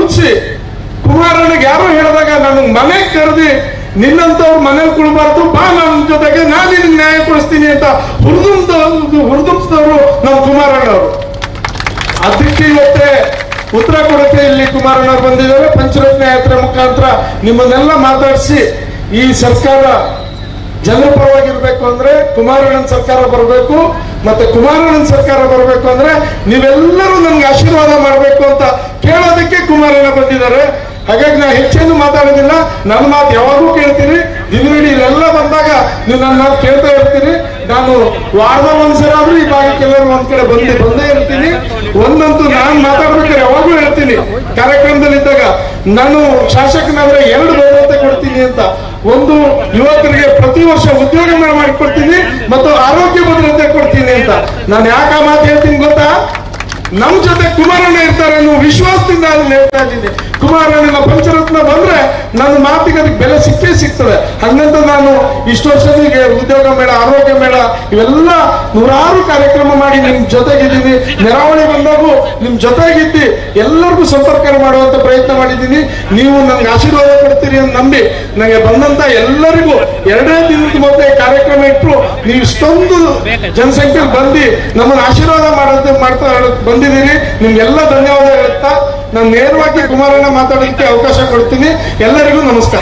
ಮುಗಿಸಿ ಕುಮಾರನಿಗೆ ಯಾರೋ ಹೇಳಿದಾಗ ನನಗೆ ಮನೆ ಕರೆದಿ ನಿನ್ನಂತವ್ರು ಮನೇಲಿ ಕುಳ್ಬಾರ್ದು ಬಾ ನನ್ನ ಜೊತೆಗೆ ನಾನು ನಿನಗೆ ನ್ಯಾಯ ಕೊಡಿಸ್ತೀನಿ ಅಂತ ಹುರಿದುಂಬ ಹುರಿದುಂಬಿಸಿದವರು ನಮ್ಮ ಕುಮಾರಣ್ಣವರು ಅದಕ್ಕೆ ಇವತ್ತೇ ಉತ್ತರ ಕೊಡಕ್ಕೆ ಇಲ್ಲಿ ಕುಮಾರಣ್ಣವ್ರು ಬಂದಿದ್ದಾರೆ ಪಂಚರತ್ನ ಯಾತ್ರೆ ಮುಖಾಂತರ ನಿಮ್ಮನ್ನೆಲ್ಲ ಮಾತಾಡಿಸಿ ಈ ಸರ್ಕಾರ ಜನರ ಪರವಾಗಿರ್ಬೇಕು ಅಂದ್ರೆ ಕುಮಾರಣ್ಣನ ಸರ್ಕಾರ ಬರಬೇಕು ಮತ್ತೆ ಕುಮಾರಣ್ಣನ ಸರ್ಕಾರ ಬರಬೇಕು ಅಂದ್ರೆ ನೀವೆಲ್ಲರೂ ನನ್ಗೆ ಆಶೀರ್ವಾದ ಮಾಡಬೇಕು ಅಂತ ಕೇಳೋದಕ್ಕೆ ಕುಮಾರಣ್ಣ ಬಂದಿದ್ದಾರೆ ಹಾಗಾಗಿ ನಾ ಹೆಚ್ಚೇನು ಮಾತಾಡೋದಿಲ್ಲ ನನ್ನ ಮಾತು ಯಾವಾಗೂ ಕೇಳ್ತೀನಿ ದಿನವಿಡೀ ಇಲ್ಲೆಲ್ಲ ಬಂದಾಗ ನೀವು ನನ್ನ ಮಾತು ಕೇಳ್ತಾ ಇರ್ತೀರಿ ನಾನು ವಾರದ ಒಂದ್ಸಲ ಆದ್ರೂ ಈ ಭಾಗಕ್ಕೆಲ್ಲರೂ ಒಂದ್ ಕಡೆ ಬಂದೇ ಬಂದೇ ಇರ್ತೀನಿ ಒಂದಂತೂ ನಾನು ಮಾತಾಡ್ಬೇಕಾದ್ರೆ ಯಾವಾಗೂ ಹೇಳ್ತೀನಿ ಕಾರ್ಯಕ್ರಮದಲ್ಲಿ ಇದ್ದಾಗ ನಾನು ಶಾಸಕನಾದ್ರೆ ಎರಡು ಬಹುಮತ ಕೊಡ್ತೀನಿ ಅಂತ ಒಂದು ಯುವಕರಿಗೆ ಪ್ರತಿ ವರ್ಷ ಉದ್ಯೋಗ ಮಾಡಿಕೊಡ್ತೀನಿ ಮತ್ತು ಆರೋಗ್ಯ ಭದ್ರತೆ ಕೊಡ್ತೀನಿ ಅಂತ ನಾನು ಯಾಕೆ ಆ ಮಾತು ಹೇಳ್ತೀನಿ ಗೊತ್ತಾ ನಮ್ ಜೊತೆ ಕುಮಾರಣ್ಣ ಇರ್ತಾರೆ ಅನ್ನೋ ವಿಶ್ವಾಸದಿಂದ ಅದನ್ನ ಹೇಳ್ತಾ ಇದ್ದೀನಿ ಕುಮಾರಣ್ಣನ ಪಂಚರತ್ನ ಬಂದ್ರೆ ನನ್ನ ಮಾತಿಗೆ ಅದಕ್ಕೆ ಬೆಲೆ ಸಿಕ್ಕೇ ಸಿಗ್ತದೆ ಹಂಗಂತ ನಾನು ಇಷ್ಟು ವರ್ಷದಿಗೆ ಉದ್ಯೋಗ ಮೇಳ ಆರೋಗ್ಯ ಮೇಳ ಇವೆಲ್ಲ ನೂರಾರು ಕಾರ್ಯಕ್ರಮ ಮಾಡಿ ನಿಮ್ ಜೊತೆಗಿದ್ದೀನಿ ನೆರಾವಳಿ ಬಂದಾಗೂ ನಿಮ್ ಜೊತೆಗಿದ್ದಿ ಎಲ್ಲರಿಗೂ ಸಂಪರ್ಕ ಮಾಡುವಂತ ಪ್ರಯತ್ನ ಮಾಡಿದ್ದೀನಿ ನೀವು ನನ್ಗೆ ಆಶೀರ್ವಾದ ಕೊಡ್ತೀರಿ ಅಂತ ನಂಬಿ ನನಗೆ ಬಂದಂತ ಎಲ್ಲರಿಗೂ ಎರಡೇ ದಿನದ ಮೊದಲೇ ಕಾರ್ಯಕ್ರಮ ಇಟ್ಟರು ನೀವು ಇಷ್ಟೊಂದು ಜನಸಂಖ್ಯೆ ಬಂದು ನಮ್ಮನ್ನ ಆಶೀರ್ವಾದ ಮಾಡೋದು ಮಾಡ್ತಾ ಬಂದಿದ್ದೀರಿ ನಿಮ್ಗೆಲ್ಲ ಧನ್ಯವಾದ ಹೇಳ್ತಾ ನಾನು ನೇರವಾಗಿ ಕುಮಾರಣ್ಣ ಮಾತಾಡೋದಕ್ಕೆ ಅವಕಾಶ ಕೊಡ್ತೀನಿ ಎಲ್ಲರಿಗೂ ನಮಸ್ಕಾರ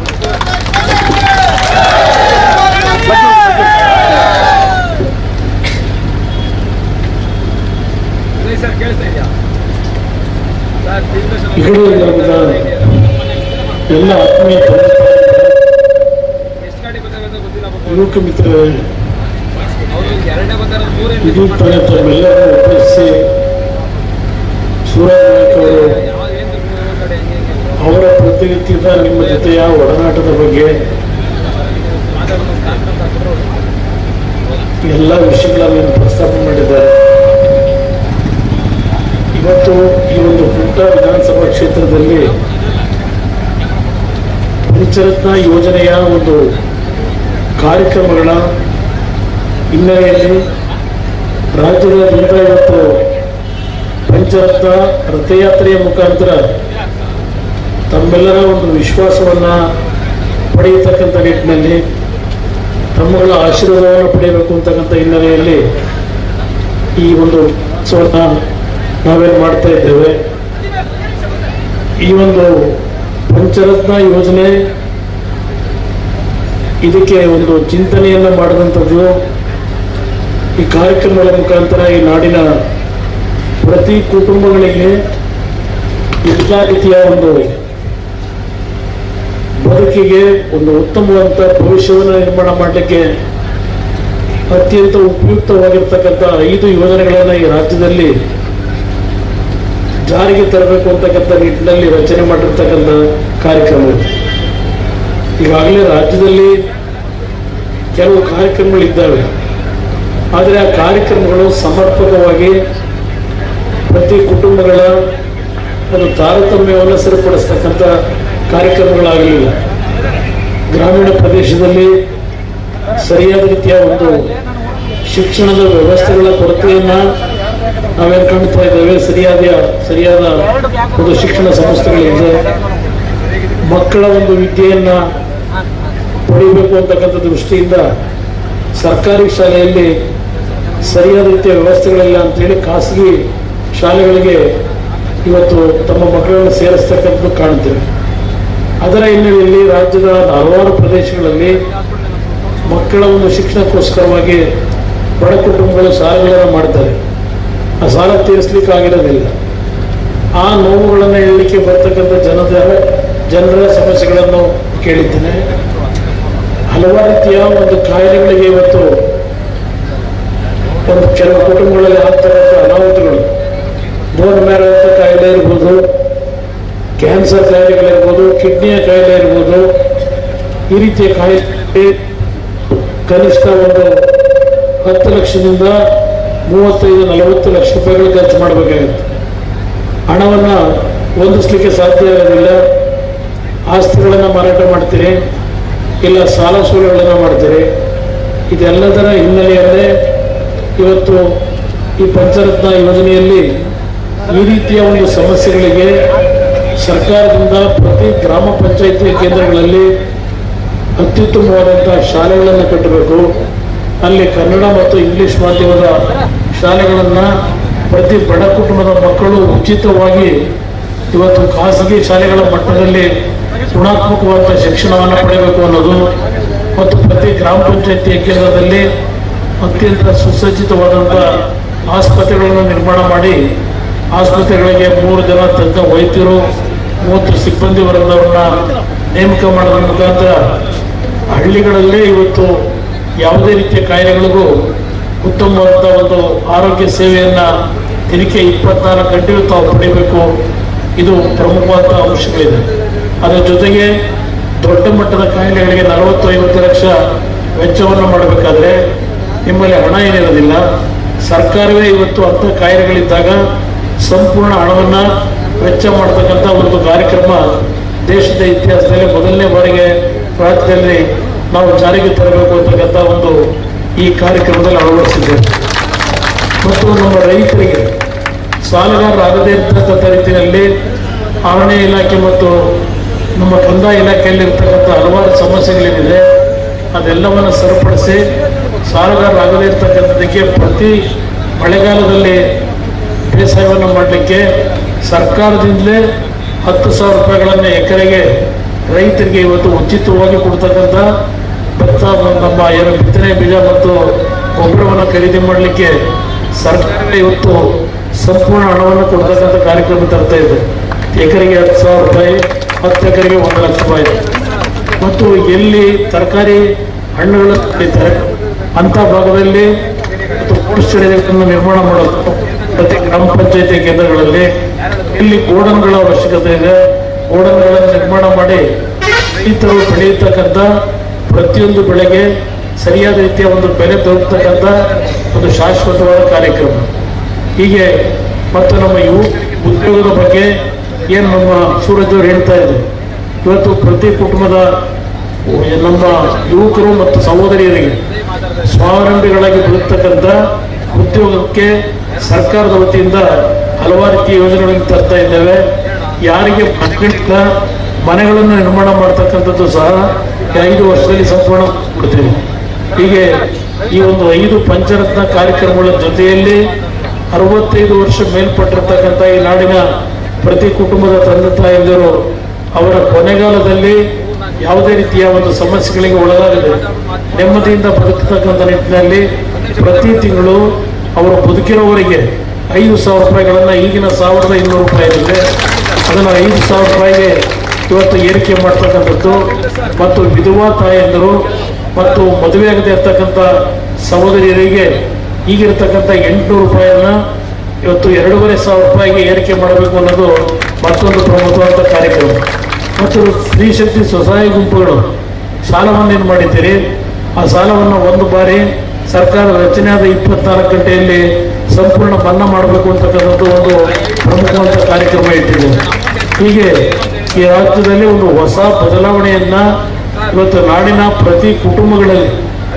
ಸರ್ ಕೇಳಿಸ್ತಾ ಇದೆಯಾ ಸರ್ ಇಗಳು ನಮ್ದ ಎಲ್ಲ ಆತ್ಮೀಯ ಪದಾಧಿಕಾರಿಗಳು, ಎಷ್ಟು ಗಾಡಿ ಬಂದಿರೋದು ಗೊತ್ತಿಲ್ಲ ಪಾಪ. ಯುವಕ ಮಿತ್ರರೇ ಅವ್ರು ಎರಡನೇ ಬಂದಿರೋದು ಮೂರೇ ಇದು ತಾನೇ ತಮ್ಮೆಲ್ಲರನ್ನು ಒಪ್ಪಿಸಿ ಸೂರಜ್ ನಾಯ್ಕ ಅವರು ಯಾವ ಏನು ಗಾಡಿ ಹೆಂಗೆ ಹೆಂಗೆ ಅವರ ಪ್ರತಿನಿತ್ಯದ ನಿಮ್ಮ ಜೊತೆಯ ಒಡನಾಟದ ಬಗ್ಗೆ ಮಾತಾಡೋದು ಸ್ಟಾರ್ಟ್ ಅಂತ ಹಾಕಿದ್ರು. ಎಲ್ಲ ವಿಷಯಗಳನ್ನು ಪ್ರಸ್ತಾಪ ಮಾಡಿದ್ದಾರೆ ಇವತ್ತು ಈ ಒಂದು ಪುಟ್ಟ ವಿಧಾನಸಭಾ ಕ್ಷೇತ್ರದಲ್ಲಿ ಪಂಚರತ್ನ ಯೋಜನೆಯ ಒಂದು ಕಾರ್ಯಕ್ರಮಗಳ ಹಿನ್ನೆಲೆಯಲ್ಲಿ ರಾಜ್ಯದಾದ್ಯಂತ ಇವತ್ತು ಪಂಚರತ್ನ ರಥಯಾತ್ರೆಯ ಮುಖಾಂತರ ತಮ್ಮೆಲ್ಲರ ಒಂದು ವಿಶ್ವಾಸವನ್ನು ಪಡೆಯತಕ್ಕಂಥ ನಿಟ್ಟಿನಲ್ಲಿ ತಮ್ಮಗಳ ಆಶೀರ್ವಾದವನ್ನು ಪಡೆಯಬೇಕು ಅಂತಕ್ಕಂಥ ಹಿನ್ನೆಲೆಯಲ್ಲಿ ಈ ಒಂದು ಉತ್ಸವವನ್ನು ನಾವೇನು ಮಾಡ್ತಾ ಇದ್ದೇವೆ ಈ ಒಂದು ಪಂಚರತ್ನ ಯೋಜನೆ ಇದಕ್ಕೆ ಒಂದು ಚಿಂತನೆಯನ್ನು ಮಾಡಿದಂಥದ್ದು ಈ ಕಾರ್ಯಕ್ರಮಗಳ ಮುಖಾಂತರ ಈ ನಾಡಿನ ಪ್ರತಿ ಕುಟುಂಬಗಳಿಗೆ ಎಲ್ಲ ರೀತಿಯ ಒಂದು ಬದುಕಿಗೆ ಒಂದು ಉತ್ತಮವಾದಂಥ ಭವಿಷ್ಯವನ್ನು ನಿರ್ಮಾಣ ಮಾಡಲಿಕ್ಕೆ ಅತ್ಯಂತ ಉಪಯುಕ್ತವಾಗಿರ್ತಕ್ಕಂಥ ಐದು ಯೋಜನೆಗಳನ್ನು ಈ ರಾಜ್ಯದಲ್ಲಿ ಜಾರಿಗೆ ತರಬೇಕು ಅಂತಕ್ಕಂಥ ನಿಟ್ಟಿನಲ್ಲಿ ರಚನೆ ಮಾಡಿರ್ತಕ್ಕಂಥ ಕಾರ್ಯಕ್ರಮ ಇದು. ಈಗಾಗಲೇ ರಾಜ್ಯದಲ್ಲಿ ಕೆಲವು ಕಾರ್ಯಕ್ರಮಗಳಿದ್ದಾವೆ ಆದರೆ ಆ ಕಾರ್ಯಕ್ರಮಗಳು ಸಮರ್ಪಕವಾಗಿ ಪ್ರತಿ ಕುಟುಂಬಗಳ ಒಂದು ತಾರತಮ್ಯವನ್ನು ಸರಿಪಡಿಸ್ತಕ್ಕಂಥ ಕಾರ್ಯಕ್ರಮಗಳಾಗಲಿಲ್ಲ ಗ್ರಾಮೀಣ ಪ್ರದೇಶದಲ್ಲಿ ಸರಿಯಾದ ರೀತಿಯ ಒಂದು ಶಿಕ್ಷಣದ ವ್ಯವಸ್ಥೆಗಳ ಕೊರತೆಯನ್ನ ನಾವೇನು ಕಾಣ್ತಾ ಇದ್ದೇವೆ ಸರಿಯಾದ ಸರಿಯಾದ ಒಂದು ಶಿಕ್ಷಣ ಸಂಸ್ಥೆಗಳಿದೆ ಮಕ್ಕಳ ಒಂದು ವಿದ್ಯೆಯನ್ನ ಪಡಿಬೇಕು ಅಂತಕ್ಕಂಥ ದೃಷ್ಟಿಯಿಂದ ಸರ್ಕಾರಿ ಶಾಲೆಯಲ್ಲಿ ಸರಿಯಾದ ರೀತಿಯ ವ್ಯವಸ್ಥೆಗಳಿಲ್ಲ ಅಂತೇಳಿ ಖಾಸಗಿ ಶಾಲೆಗಳಿಗೆ ಇವತ್ತು ತಮ್ಮ ಮಕ್ಕಳನ್ನು ಸೇರಿಸ್ತಕ್ಕಂಥದ್ದು ಕಾಣ್ತೇವೆ ಅದರ ಹಿನ್ನೆಲೆಯಲ್ಲಿ ರಾಜ್ಯದ ಹಲವಾರು ಪ್ರದೇಶಗಳಲ್ಲಿ ಮಕ್ಕಳ ಒಂದು ಶಿಕ್ಷಣಕ್ಕೋಸ್ಕರವಾಗಿ ಬಡ ಕುಟುಂಬಗಳು ಸಾಲಗಳನ್ನು ಮಾಡ್ತಾರೆ ಆ ಸಾಲ ತೀರಿಸ್ಲಿಕ್ಕೆ ಆಗಿರೋದಿಲ್ಲ ಆ ನೋವುಗಳನ್ನು ಹೇಳಲಿಕ್ಕೆ ಬರ್ತಕ್ಕಂಥ ಜನದ ಜನರ ಸಮಸ್ಯೆಗಳನ್ನು ಕೇಳಿದ್ದೇನೆ ಹಲವಾರು ರೀತಿಯ ಒಂದು ಕಾಯಿಲೆಗಳಿಗೆ ಇವತ್ತು ಒಂದು ಕೆಲವು ಕುಟುಂಬಗಳಲ್ಲಿ ಆಗ್ತಕ್ಕಂಥ ಅನಾಹುತಗಳು ಬೋನ್ ಮ್ಯಾರೋ ಅಂತ ಕಾಯಿಲೆ ಇರ್ಬೋದು ಕ್ಯಾನ್ಸರ್ ಕಾಯಿಲೆಗಳಿರ್ಬೋದು ಕಿಡ್ನಿಯ ಕಾಯಿಲೆ ಇರ್ಬೋದು ಈ ರೀತಿಯ ಕಾಯಿಲೆ ಕನಿಷ್ಠ ಒಂದು ಹತ್ತು ಲಕ್ಷದಿಂದ ಮೂವತ್ತೈದು ನಲವತ್ತು ಲಕ್ಷ ರೂಪಾಯಿಗಳು ಖರ್ಚು ಮಾಡಬೇಕಾಗುತ್ತೆ ಹಣವನ್ನು ಹೊಂದಿಸ್ಲಿಕ್ಕೆ ಸಾಧ್ಯ ಆಗೋದಿಲ್ಲ ಆಸ್ತಿಗಳನ್ನು ಮಾರಾಟ ಮಾಡ್ತೀರಿ ಇಲ್ಲ ಸಾಲ ಸೂಲಗಳನ್ನು ಮಾಡ್ತೀರಿ ಇದೆಲ್ಲದರ ಹಿನ್ನೆಲೆಯಲ್ಲೇ ಇವತ್ತು ಈ ಪಂಚರತ್ನ ಯೋಜನೆಯಲ್ಲಿ ಈ ರೀತಿಯ ಒಂದು ಸಮಸ್ಯೆಗಳಿಗೆ ಸರ್ಕಾರದಿಂದ ಪ್ರತಿ ಗ್ರಾಮ ಪಂಚಾಯಿತಿ ಕೇಂದ್ರಗಳಲ್ಲಿ ಅತ್ಯುತ್ತಮವಾದಂಥ ಶಾಲೆಗಳನ್ನು ಕಟ್ಟಬೇಕು ಅಲ್ಲಿ ಕನ್ನಡ ಮತ್ತು ಇಂಗ್ಲಿಷ್ ಮಾಧ್ಯಮದ ಶಾಲೆಗಳನ್ನು ಪ್ರತಿ ಬಡ ಕುಟುಂಬದ ಮಕ್ಕಳು ಉಚಿತವಾಗಿ ಇವತ್ತು ಖಾಸಗಿ ಶಾಲೆಗಳ ಮಟ್ಟದಲ್ಲಿ ಗುಣಾತ್ಮಕವಾದ ಶಿಕ್ಷಣವನ್ನು ಪಡೆಯಬೇಕು ಅನ್ನೋದು ಮತ್ತು ಪ್ರತಿ ಗ್ರಾಮ ಪಂಚಾಯತಿ ಕೇಂದ್ರದಲ್ಲಿ ಅತ್ಯಂತ ಸುಸಜ್ಜಿತವಾದಂಥ ಆಸ್ಪತ್ರೆಗಳನ್ನು ನಿರ್ಮಾಣ ಮಾಡಿ ಆಸ್ಪತ್ರೆಗಳಿಗೆ ಮೂರು ಜನ ತಜ್ಞ ವೈದ್ಯರು ಮೂವತ್ತು ಸಿಬ್ಬಂದಿ ವರ್ಗದವರನ್ನ ನೇಮಕ ಮಾಡೋದ್ರ ಮುಖಾಂತರ ಹಳ್ಳಿಗಳಲ್ಲೇ ಇವತ್ತು ಯಾವುದೇ ರೀತಿಯ ಕಾಯಿಲೆಗಳಿಗೂ ಉತ್ತಮವಾದ ಒಂದು ಆರೋಗ್ಯ ಸೇವೆಯನ್ನು ದಿನಕ್ಕೆ ಇಪ್ಪತ್ನಾಲ್ಕು ಗಂಟೆಯೂ ತಾವು ಪಡಿಬೇಕು ಇದು ಪ್ರಮುಖವಾದ ಅಂಶಗಳಿದೆ ಅದರ ಜೊತೆಗೆ ದೊಡ್ಡ ಮಟ್ಟದ ಕಾಯಿಲೆಗಳಿಗೆ ನಲವತ್ತು ಐವತ್ತು ಲಕ್ಷ ವೆಚ್ಚವನ್ನು ಮಾಡಬೇಕಾದ್ರೆ ನಿಮ್ಮಲ್ಲಿ ಹಣ ಏನಿರೋದಿಲ್ಲ ಸರ್ಕಾರವೇ ಇವತ್ತು ಅಂಥ ಕಾಯಿಲೆಗಳಿದ್ದಾಗ ಸಂಪೂರ್ಣ ಹಣವನ್ನು ವೆಚ್ಚ ಮಾಡತಕ್ಕಂಥ ಒಂದು ಕಾರ್ಯಕ್ರಮ ದೇಶದ ಇತಿಹಾಸದಲ್ಲಿ ಮೊದಲನೇ ಬಾರಿಗೆ ರಾಜ್ಯದಲ್ಲಿ ನಾವು ಜಾರಿಗೆ ತರಬೇಕು ಅಂತಕ್ಕಂಥ ಒಂದು ಈ ಕಾರ್ಯಕ್ರಮದಲ್ಲಿ ಅಳವಡಿಸಿದ್ದೇವೆ ಮತ್ತು ನಮ್ಮ ರೈತರಿಗೆ ಸಾಲಗಾರರಾಗದೇ ಇರ್ತಕ್ಕಂಥ ರೀತಿಯಲ್ಲಿ ಅರಣ್ಯ ಇಲಾಖೆ ಮತ್ತು ನಮ್ಮ ಕಂದಾಯ ಇಲಾಖೆಯಲ್ಲಿ ಇರ್ತಕ್ಕಂಥ ಹಲವಾರು ಸಮಸ್ಯೆಗಳೇನಿದೆ ಅದೆಲ್ಲವನ್ನು ಸರಿಪಡಿಸಿ ಸಾಲಗಾರರಾಗದೇ ಇರ್ತಕ್ಕಂಥದ್ದಕ್ಕೆ ಪ್ರತಿ ಮಳೆಗಾಲದಲ್ಲಿ ಬೇಸಾಯವನ್ನು ಮಾಡಲಿಕ್ಕೆ ಸರ್ಕಾರದಿಂದಲೇ ಹತ್ತು ಸಾವಿರ ರೂಪಾಯಿಗಳನ್ನು ಎಕರೆಗೆ ರೈತರಿಗೆ ಇವತ್ತು ಉಚಿತವಾಗಿ ಕೊಡ್ತಕ್ಕಂಥ ಭತ್ತ ನಮ್ಮ ಏನು ಬಿತ್ತನೆ ಬೀಜ ಮತ್ತು ಗೊಬ್ಬರವನ್ನು ಖರೀದಿ ಮಾಡಲಿಕ್ಕೆ ಸರ್ಕಾರ ಇವತ್ತು ಸಂಪೂರ್ಣ ಹಣವನ್ನು ಕೊಡ್ತಕ್ಕಂಥ ಕಾರ್ಯಕ್ರಮ ತರ್ತಾ ಇದೆ ಎಕರೆಗೆ ಹತ್ತು ಸಾವಿರ ರೂಪಾಯಿ ಹತ್ತು ಎಕರೆಗೆ ಒಂದು ಲಕ್ಷ ರೂಪಾಯಿ ಮತ್ತು ಎಲ್ಲಿ ತರಕಾರಿ ಹಣ್ಣುಗಳನ್ನು ಬೆಳೀತಾರೆ ಅಂಥ ಭಾಗದಲ್ಲಿ ಮತ್ತು ಕೋಲ್ಡ್ ಸ್ಟೋರೇಜ್ಗಳನ್ನು ನಿರ್ಮಾಣ ಮಾಡೋದು ಪ್ರತಿ ಗ್ರಾಮ ಪಂಚಾಯತಿ ಕೇಂದ್ರಗಳಲ್ಲಿ ಇಲ್ಲಿ ಗೋಡನ್ಗಳ ಅವಶ್ಯಕತೆ ಇದೆ ಗೋಡನ್ಗಳನ್ನು ನಿರ್ಮಾಣ ಮಾಡಿ ರೈತರು ಬೆಳೆಯತಕ್ಕಂಥ ಪ್ರತಿಯೊಂದು ಬೆಳೆಗೆ ಸರಿಯಾದ ರೀತಿಯ ಒಂದು ಬೆಲೆ ದೊರಕತಕ್ಕಂಥ ಒಂದು ಶಾಶ್ವತವಾದ ಕಾರ್ಯಕ್ರಮ ಹೀಗೆ ಮತ್ತು ನಮ್ಮ ಯುವ ಉದ್ಯೋಗದ ಬಗ್ಗೆ ಏನು ನಮ್ಮ ಸೂರಜ್ ಅವರು ಹೇಳ್ತಾ ಇದ್ರು ಇವತ್ತು ಪ್ರತಿ ಕುಟುಂಬದ ನಮ್ಮ ಯುವಕರು ಮತ್ತು ಸಹೋದರಿಯರಿಗೆ ಸ್ವಾವಲಂಬಿಗಳಾಗಿ ಬದುಕ್ತಕ್ಕಂಥ ಉದ್ಯೋಗಕ್ಕೆ ಸರ್ಕಾರದ ವತಿಯಿಂದ ಹಲವಾರು ರೀತಿಯ ಯೋಜನೆಗಳನ್ನು ತರ್ತಾ ಇದ್ದೇವೆ ಯಾರಿಗೆ ಮಕ್ಕಳಿಂದ ಮನೆಗಳನ್ನು ನಿರ್ಮಾಣ ಮಾಡ್ತಕ್ಕಂಥದ್ದು ಸಹ ಈ ಐದು ವರ್ಷದಲ್ಲಿ ಸಂಪೂರ್ಣ ಕೊಡ್ತೇವೆ ಹೀಗೆ ಈ ಒಂದು ಐದು ಪಂಚರತ್ನ ಕಾರ್ಯಕ್ರಮಗಳ ಜೊತೆಯಲ್ಲಿ ಅರವತ್ತೈದು ವರ್ಷ ಮೇಲ್ಪಟ್ಟಿರ್ತಕ್ಕಂಥ ಈ ನಾಡಿನ ಪ್ರತಿ ಕುಟುಂಬದ ತಂದೆ ತಾಯಂದಿರು ಅವರ ಕೊನೆಗಾಲದಲ್ಲಿ ಯಾವುದೇ ರೀತಿಯ ಒಂದು ಸಮಸ್ಯೆಗಳಿಗೆ ಒಳಗಾಗದೆ ನೆಮ್ಮದಿಯಿಂದ ಬದುಕತಕ್ಕಂಥ ನಿಟ್ಟಿನಲ್ಲಿ ಪ್ರತಿ ತಿಂಗಳು ಅವರು ಬದುಕಿರೋವರಿಗೆ ಐದು ಸಾವಿರ ರೂಪಾಯಿಗಳನ್ನು ಈಗಿನ ಸಾವಿರದ ಇನ್ನೂರು ರೂಪಾಯಿ ಇದೆ ಅದನ್ನು ಐದು ಸಾವಿರ ರೂಪಾಯಿಗೆ ಇವತ್ತು ಏರಿಕೆ ಮಾಡ್ತಕ್ಕಂಥದ್ದು ಮತ್ತು ವಿಧವಾ ತಾಯಂದಿರು ಮತ್ತು ಮದುವೆಯಾಗದೇ ಇರ್ತಕ್ಕಂಥ ಸಹೋದರಿಯರಿಗೆ ಈಗಿರ್ತಕ್ಕಂಥ ಎಂಟುನೂರು ರೂಪಾಯಿಯನ್ನ ಇವತ್ತು ಎರಡೂವರೆ ಸಾವಿರ ರೂಪಾಯಿಗೆ ಏರಿಕೆ ಮಾಡಬೇಕು ಅನ್ನೋದು ಮತ್ತೊಂದು ಪ್ರಮುಖವಾದ ಕಾರ್ಯಕ್ರಮ ಮತ್ತು ಸ್ತ್ರೀ ಶಕ್ತಿ ಸ್ವಸಹಾಯ ಗುಂಪುಗಳು ಸಾಲವನ್ನು ಏನು ಮಾಡಿದ್ದೀರಿ ಆ ಸಾಲವನ್ನು ಒಂದು ಬಾರಿ ಸರ್ಕಾರ ರಚನೆ ಆದ ಇಪ್ಪತ್ನಾಲ್ಕು ಗಂಟೆಯಲ್ಲಿ ಸಂಪೂರ್ಣ ಮನ್ನಾ ಮಾಡಬೇಕು ಅಂತಕ್ಕಂಥದ್ದು ಒಂದು ಪ್ರಮುಖವಾದ ಕಾರ್ಯಕ್ರಮ ಇಟ್ಟಿದೆ ಹೀಗೆ ಈ ರಾಜ್ಯದಲ್ಲಿ ಒಂದು ಹೊಸ ಬದಲಾವಣೆಯನ್ನ ಇವತ್ತು ನಾಡಿನ ಪ್ರತಿ ಕುಟುಂಬಗಳಲ್ಲಿ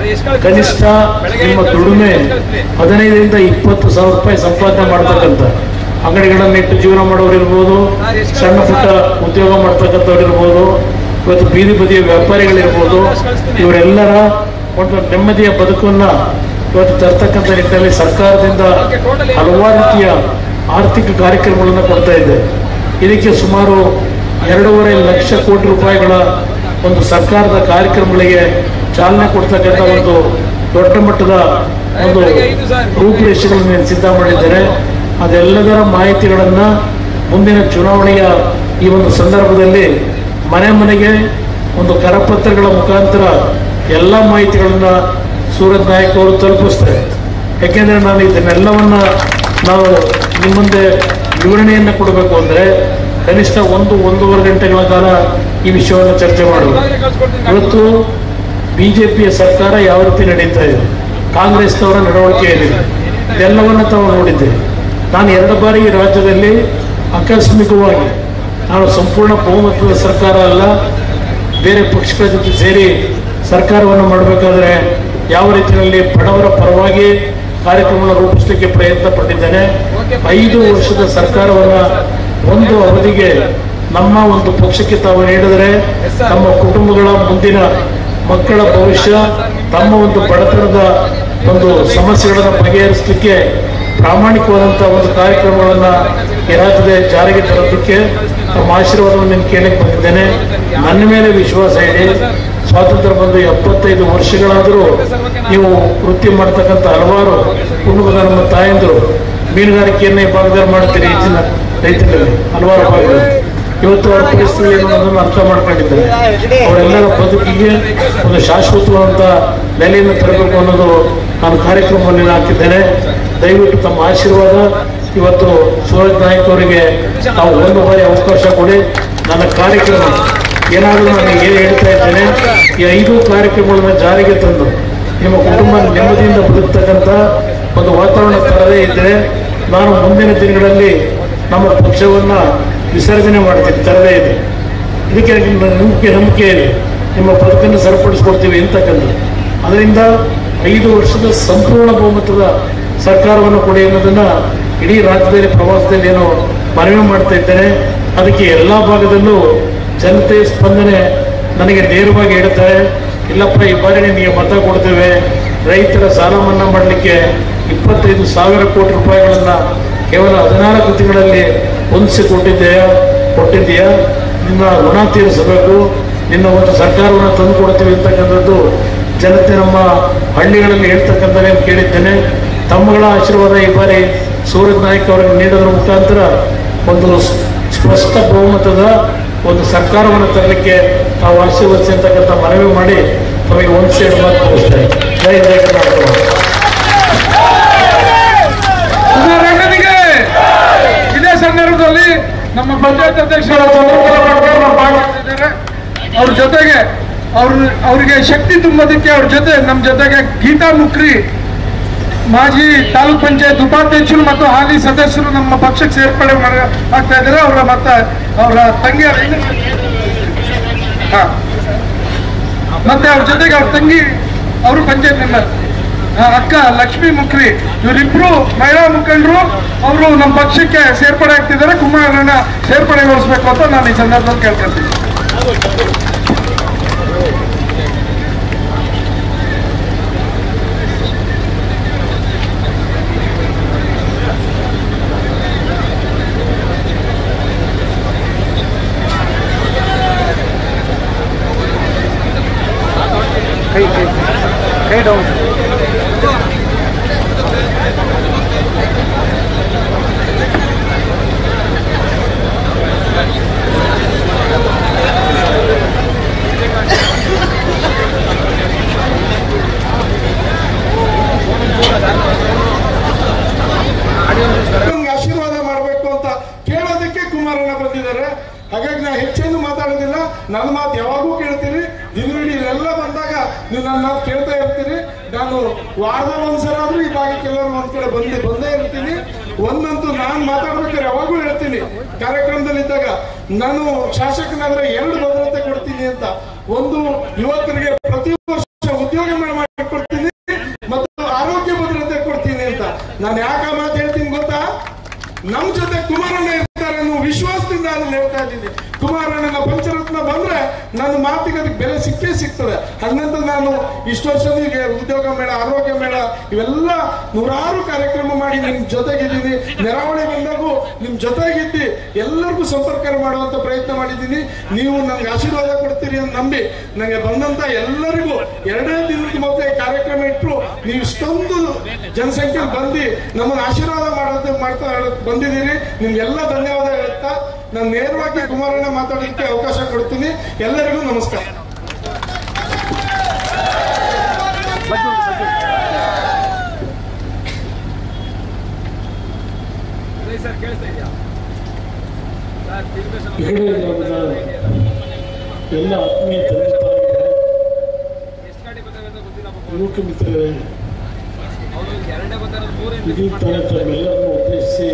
ಕನಿಷ್ಠ ನಿಮ್ಮ ದುಡಿಮೆ ಹದಿನೈದರಿಂದ ಇಪ್ಪತ್ತು ಸಾವಿರ ರೂಪಾಯಿ ಸಂಪಾದನೆ ಮಾಡ್ತಕ್ಕಂಥ ಅಂಗಡಿಗಳನ್ನು ಇಟ್ಟು ಜೀವನ ಮಾಡೋರು ಇರ್ಬೋದು ಸಣ್ಣ ಪುಟ್ಟ ಉದ್ಯೋಗ ಮಾಡ್ತಕ್ಕಂಥವ್ರು ಇರ್ಬೋದು ಇವತ್ತು ಬೀದಿ ಬದಿಯ ವ್ಯಾಪಾರಿಗಳಿರ್ಬೋದು ಇವರೆಲ್ಲರ ಒಂದು ನೆಮ್ಮದಿಯ ಬದುಕನ್ನ ಇವತ್ತು ತರ್ತಕ್ಕಂಥ ನಿಟ್ಟಿನಲ್ಲಿ ಸರ್ಕಾರದಿಂದ ಹಲವಾರು ರೀತಿಯ ಆರ್ಥಿಕ ಕಾರ್ಯಕ್ರಮಗಳನ್ನು ಕೊಡ್ತಾ ಇದೆ ಇದಕ್ಕೆ ಸುಮಾರು ಎರಡೂವರೆ ಲಕ್ಷ ಕೋಟಿ ರೂಪಾಯಿಗಳ ಒಂದು ಸರ್ಕಾರದ ಕಾರ್ಯಕ್ರಮಗಳಿಗೆ ಚಾಲನೆ ಕೊಡ್ತಕ್ಕಂಥ ಒಂದು ದೊಡ್ಡ ಮಟ್ಟದ ಒಂದು ರೂಪುರೇಷೆಗಳನ್ನು నేను ಸಿದ್ಧ ಮಾಡಿದ್ದೇನೆ ಅದೆಲ್ಲದರ ಮಾಹಿತಿಗಳನ್ನ ಮುಂದಿನ ಚುನಾವಣೆಯ ಈ ಒಂದು ಸಂದರ್ಭದಲ್ಲಿ ಮನೆ ಮನೆಗೆ ಒಂದು ಕರಪತ್ರಗಳ ಮುಖಾಂತರ ಎಲ್ಲ ಮಾಹಿತಿಗಳನ್ನ ಸೂರಜ್ ನಾಯಕ್ ಅವರು ತಲುಪಿಸ್ತಾರೆ ಯಾಕೆಂದ್ರೆ ನಾನು ಇದನ್ನೆಲ್ಲವನ್ನ ನಾವು ನಿಮ್ಮ ಮುಂದೆ ವಿವರಣೆಯನ್ನು ಕೊಡಬೇಕು ಅಂದರೆ ಕನಿಷ್ಠ ಒಂದು ಒಂದೂವರೆ ಗಂಟೆಗಳ ಕಾಲ ಈ ವಿಷಯವನ್ನು ಚರ್ಚೆ ಮಾಡುವುದು ಇವತ್ತು ಬಿಜೆಪಿಯ ಸರ್ಕಾರ ಯಾವ ರೀತಿ ನಡೀತಾ ಇದೆ ಕಾಂಗ್ರೆಸ್ನವರ ನಡವಳಿಕೆ ಏನಿದೆ ಇದೆಲ್ಲವನ್ನು ತಾವು ನೋಡಿದ್ದೇವೆ ನಾನು ಎರಡು ಬಾರಿ ಈ ರಾಜ್ಯದಲ್ಲಿ ಆಕಸ್ಮಿಕವಾಗಿ ನಾನು ಸಂಪೂರ್ಣ ಬಹುಮತದ ಸರ್ಕಾರ ಅಲ್ಲ ಬೇರೆ ಪಕ್ಷಗಳ ಜೊತೆ ಸೇರಿ ಸರ್ಕಾರವನ್ನು ಮಾಡಬೇಕಾದ್ರೆ ಯಾವ ರೀತಿಯಲ್ಲಿ ಬಡವರ ಪರವಾಗಿ ಕಾರ್ಯಕ್ರಮವನ್ನು ರೂಪಿಸಲಿಕ್ಕೆ ಪ್ರಯತ್ನ ಪಟ್ಟಿದ್ದೇನೆ ಐದು ವರ್ಷದ ಸರ್ಕಾರವನ್ನು ಒಂದು ಅವಧಿಗೆ ನಮ್ಮ ಒಂದು ಪಕ್ಷಕ್ಕೆ ತಾವು ನೀಡಿದರೆ ತಮ್ಮ ಕುಟುಂಬಗಳ ಮುಂದಿನ ಮಕ್ಕಳ ಭವಿಷ್ಯ ತಮ್ಮ ಒಂದು ಬಡತನದ ಒಂದು ಸಮಸ್ಯೆಗಳನ್ನು ಬಗೆಹರಿಸಲಿಕ್ಕೆ ಪ್ರಾಮಾಣಿಕವಾದಂಥ ಒಂದು ಕಾರ್ಯಕ್ರಮಗಳನ್ನು ಏನಾಗ್ತದೆ ಜಾರಿಗೆ ತರೋದಕ್ಕೆ ತಮ್ಮ ಆಶೀರ್ವಾದವನ್ನು ನಾನು ಕೇಳಕ್ಕೆ ಬಂದಿದ್ದೇನೆ ನನ್ನ ಮೇಲೆ ವಿಶ್ವಾಸ ಇದೆ ಸ್ವಾತಂತ್ರ್ಯ ಬಂದು ಎಪ್ಪತ್ತೈದು ವರ್ಷಗಳಾದರೂ ನೀವು ವೃತ್ತಿ ಮಾಡ್ತಕ್ಕಂಥ ಹಲವಾರು ಕುಟುಂಬದ ನಮ್ಮ ತಾಯಂದರು ಮೀನುಗಾರಿಕೆಯನ್ನೇ ಭಾಗದಲ್ಲಿ ಮಾಡ್ತೀರಿ ಹೆಚ್ಚಿನ ರೈತರಲ್ಲಿ ಹಲವಾರು ಭಾಗದಲ್ಲಿ ಇವತ್ತು ಅವರ ಪರಿಸ್ಥಿತಿ ಏನು ಅನ್ನೋದನ್ನು ಅರ್ಥ ಮಾಡ್ಕೊಂಡಿದ್ದಾರೆ ಅವರೆಲ್ಲರ ಬದುಕಿಗೆ ಒಂದು ಶಾಶ್ವತವಾದಂಥ ನೆಲೆಯನ್ನು ತರಬೇಕು ಅನ್ನೋದು ನಾನು ಕಾರ್ಯಕ್ರಮದಲ್ಲಿ ಹಾಕಿದ್ದೇನೆ ದಯವಿಟ್ಟು ತಮ್ಮ ಆಶೀರ್ವಾದ ಇವತ್ತು ಸೂರಜ್ ನಾಯ್ಕ್ ಅವರಿಗೆ ನಾವು ಒಂದು ಬಾರಿ ಅವಕಾಶ ಕೊಡಿ ನನ್ನ ಕಾರ್ಯಕ್ರಮ ಏನಾದರೂ ನಾನು ಏನು ಹೇಳ್ತಾ ಇದ್ದೇನೆ ಈ ಐದು ಕಾರ್ಯಕ್ರಮಗಳನ್ನ ಜಾರಿಗೆ ತಂದು ನಿಮ್ಮ ಕುಟುಂಬ ನೆಮ್ಮದಿಯಿಂದ ಬದುಕ್ತಕ್ಕಂಥ ಒಂದು ವಾತಾವರಣ ತರದೇ ಇದ್ದರೆ ನಾನು ಮುಂದಿನ ದಿನಗಳಲ್ಲಿ ನಮ್ಮ ಪಕ್ಷವನ್ನ ವಿಸರ್ಜನೆ ಮಾಡ್ತೀನಿ ತರದೇ ಇದೆ ಇದಕ್ಕೆ ನಿಮ್ಮ ನಂಬಿಕೆ ನಂಬಿಕೆ ಇದೆ ನಿಮ್ಮ ಬದುಕನ್ನು ಸರಿಪಡಿಸ್ಕೊಡ್ತೀವಿ ಅಂತಕ್ಕಂಥ ಅದರಿಂದ ಐದು ವರ್ಷದ ಸಂಪೂರ್ಣ ಬಹುಮತದ ಸರ್ಕಾರವನ್ನು ಕೊಡಿ ಅನ್ನೋದನ್ನ ಇಡೀ ರಾಜ್ಯದಲ್ಲಿ ಪ್ರವಾಸದಲ್ಲಿ ಏನು ಮನವಿ ಮಾಡ್ತಾ ಇದ್ದೇನೆ ಅದಕ್ಕೆ ಎಲ್ಲ ಭಾಗದಲ್ಲೂ ಜನತೆ ಸ್ಪಂದನೆ ನನಗೆ ನೇರವಾಗಿ ಹೇಳ್ತಾರೆ ಇಲ್ಲಪ್ಪ ಈ ಬಾರಿ ನಿಮಗೆ ಮತ ಕೊಡ್ತೇವೆ ರೈತರ ಸಾಲ ಮನ್ನಾ ಮಾಡಲಿಕ್ಕೆ ಇಪ್ಪತ್ತೈದು ಸಾವಿರ ಕೋಟಿ ರೂಪಾಯಿಗಳನ್ನ ಕೇವಲ ಹದಿನಾಲ್ಕು ತಿಂಗಳಲ್ಲಿ ಹೊಂದಿಸಿ ಕೊಟ್ಟಿದ್ದೆಯಾ ಕೊಟ್ಟಿದ್ದೀಯಾ ನಿನ್ನ ಋಣ ತೀರಿಸಬೇಕು ನಿನ್ನ ಒಂದು ಸರ್ಕಾರವನ್ನು ತಂದು ಕೊಡ್ತೀವಿ ಅಂತಕ್ಕಂಥದ್ದು ಜನತೆ ನಮ್ಮ ಹಳ್ಳಿಗಳಲ್ಲಿ ಹೇಳ್ತಕ್ಕಂಥದ್ದು ಕೇಳಿದ್ದೇನೆ ತಮ್ಮಗಳ ಆಶೀರ್ವಾದ ಈ ಬಾರಿ ಸೂರಜ್ ನಾಯ್ಕ್ ಅವರಿಗೆ ನೀಡೋದ್ರ ಮುಖಾಂತರ ಒಂದು ಸ್ಪಷ್ಟ ಬಹುಮತದ ಒಂದು ಸರ್ಕಾರವನ್ನು ತರಲಿಕ್ಕೆ ತಾವು ಆಶೀರ್ವದಿಸಿ ಅಂತಕ್ಕಂಥ ಮನವಿ ಮಾಡಿ ತಮಗೆ ಒಂದು ಸೇಡ್ ಮಾತು ಮುಗಿಸ್ತೇನೆ ಜೈ ಜೈ ಕರ್ನಾಟಕ ಕುಮಾರಣ್ಣನಿಗೆ ಇದೇ ಸಂದರ್ಭದಲ್ಲಿ ನಮ್ಮ ಪಂಚಾಯತ್ ಅಧ್ಯಕ್ಷರ ಚಂದ್ರಕಲಾ ಭಟ್ಕರ್ ನಮ್ಮ ಭಾಗವಹಿಸಿದ್ದಾರೆ ಅವ್ರ ಜೊತೆಗೆ ಅವ್ರ ಅವರಿಗೆ ಶಕ್ತಿ ತುಂಬೋದಕ್ಕೆ ಅವ್ರ ಜೊತೆ ನಮ್ಮ ಜೊತೆಗೆ ಗೀತಾ ಮುಕ್ರಿ ಮಾಜಿ ತಾಲೂಕ್ ಪಂಚಾಯತ್ ಉಪಾಧ್ಯಕ್ಷರು ಮತ್ತು ಹಾಲಿ ಸದಸ್ಯರು ನಮ್ಮ ಪಕ್ಷಕ್ಕೆ ಸೇರ್ಪಡೆ ಮಾಡಿ ಆಗ್ತಾ ಇದ್ದಾರೆ ಅವರ ಮತ್ತೆ ಅವರ ತಂಗಿಯ ಹಾ. ಮತ್ತೆ ಅವ್ರ ಜೊತೆಗೆ ಅವ್ರ ತಂಗಿ ಅವರು ಪಂಚಾಯತ್ ಮೆಂಬರ್ ಅಕ್ಕ ಲಕ್ಷ್ಮೀ ಮುಖ್ರಿ ಇವರಿಬ್ರು ಮಹಿಳಾ ಮುಖಂಡರು ಅವರು ನಮ್ಮ ಪಕ್ಷಕ್ಕೆ ಸೇರ್ಪಡೆ ಆಗ್ತಿದ್ದಾರೆ ಕುಮಾರಣ್ಣ ಸೇರ್ಪಡೆಗೊಳಿಸ್ಬೇಕು ಅಂತ ನಾನು ಈ ಸಂದರ್ಭದಲ್ಲಿ ಕೇಳ್ಕೊಳ್ತೀನಿ ನಮ್ಗೆ ಆಶೀರ್ವಾದ ಮಾಡಬೇಕು ಅಂತ ಕೇಳೋದಕ್ಕೆ ಕುಮಾರಣ್ಣ ಬಂದಿದ್ದಾರೆ ಹಾಗಾಗಿ ನಾ ಹೆಚ್ಚೇನು ಮಾತಾಡೋದಿಲ್ಲ ನನ್ನ ಮಾತು ಯಾವಾಗೂ ಕೇಳ್ತೀರಿ ದಿನವಿಡೀ ಇಲ್ಲೆಲ್ಲ ಬಂದಾಗ ನೀವು ನನ್ನ ಮಾತು ಕೇಳ್ತಾ ಇರ್ತೀರಿ ನಾನು ವಾರದಲ್ಲಿ ಒಂದ್ಸಲ ಆದ್ರೂ ಈ ಭಾಗಕ್ಕೆ ಎಲ್ಲರೂ ಒಂದ್ ಕಡೆ ಬಂದು ಬಂದೇ ಇರ್ತೀನಿ ಒಂದಂತೂ ನಾನು ಮಾತಾಡ್ಬೇಕಾದ್ರೆ ಯಾವಾಗೂ ಹೇಳ್ತೀನಿ ಕಾರ್ಯಕ್ರಮದಲ್ಲಿದ್ದಾಗ ನಾನು ಶಾಸಕನಾದ್ರೆ ಎರಡು ಭದ್ರತೆ ಕೊಡ್ತೀನಿ ಅಂತ ಒಂದು ಯುವಕರಿಗೆ ಪ್ರತಿ ವರ್ಷ ಉದ್ಯೋಗ ಮಾಡಿಕೊಡ್ತೀನಿ ಮತ್ತು ಆರೋಗ್ಯ ಭದ್ರತೆ ಕೊಡ್ತೀನಿ ಅಂತ ನಾನು ಯಾಕೆ ಮಾತು ಹೇಳ್ತೀನಿ ಗೊತ್ತಾ ನಮ್ ಜೊತೆ ಕುಮಾರಣ್ಣ ಇರ್ತಾರೆ ಅನ್ನೋ ವಿಶ್ವಾಸದಿಂದ ಅದನ್ನ ಹೇಳ್ತಾ ಇದ್ದೀನಿ ಕುಮಾರಣ್ಣನ ಪಂಚರತ್ನ ಬಂದ್ರೆ ನನ್ನ ಮಾತಿಗೆ ಅದಕ್ಕೆ ಬೆಲೆ ಸಿಕ್ಕೇ ಸಿಗ್ತದೆ ಹಂಗಂತ ನಾನು ಇಷ್ಟು ವರ್ಷದಿಗೆ ಉದ್ಯೋಗ ಮೇಳ ಆರೋಗ್ಯ ಮೇಳ ಇವೆಲ್ಲ ನೂರಾರು ಕಾರ್ಯಕ್ರಮ ಮಾಡಿ ನಿಮ್ ಜೊತೆಗಿದ್ದೀನಿ ನೆರಾವಳಿ ಬಂದಾಗೂ ನಿಮ್ ಜೊತೆಗಿದ್ದಿ ಎಲ್ಲರಿಗೂ ಸಂಪರ್ಕ ಮಾಡುವಂತ ಪ್ರಯತ್ನ ಮಾಡಿದ್ದೀನಿ ನೀವು ನನ್ಗೆ ಆಶೀರ್ವಾದ ಕೊಡ್ತೀರಿ ಅಂತ ನಂಬಿ ನನಗೆ ಬಂದಂತ ಎಲ್ಲರಿಗೂ ಎರಡೇ ದಿನದ ಮೊದಲೇ ಕಾರ್ಯಕ್ರಮ ಇಟ್ಟರು ನೀವು ಇಷ್ಟೊಂದು ಜನಸಂಖ್ಯೆ ಬಂದು ನಮ್ಮನ್ನು ಆಶೀರ್ವಾದ ಮಾಡೋದು ಮಾಡ್ತಾ ಬಂದಿದ್ದೀರಿ ನಿಮ್ಗೆಲ್ಲ ಧನ್ಯವಾದ ಹೇಳ್ತಾ ನಾನು ನೇರವಾಗಿ ಕುಮಾರಣ್ಣ ಮಾತಾಡೋದಕ್ಕೆ ಅವಕಾಶ ಕೊಡ್ತೀನಿ ಎಲ್ಲರಿಗೂ ನಮಸ್ಕಾರ ಸರ್ ಕೇಳಿಸ್ತಾ ಇದೆಯಾ ಸರ್ ತಿರುಗೇಶನ್ ಹೇಳಿ ಗ್ರಾಮದ ಎಲ್ಲ ಆತ್ಮೀಯ ತಂದೆ ತಾಯಿಗಳೇ, ಎಷ್ಟು ಗಾಡಿ ಬರ್ತವೆ ಅಂತ ಗೊತ್ತಿಲ್ಲ ಪಾಪ ಯುವಕ ಮಿತ್ರರೇ ಅವರು ಎರಡನೇ ಬರ್ತಾರೆ ಮೂರೇ ಇಡೀ ತಾನೇ ತಮ್ಮೆಲ್ಲರನ್ನು ಉದ್ದೇಶಿಸಿ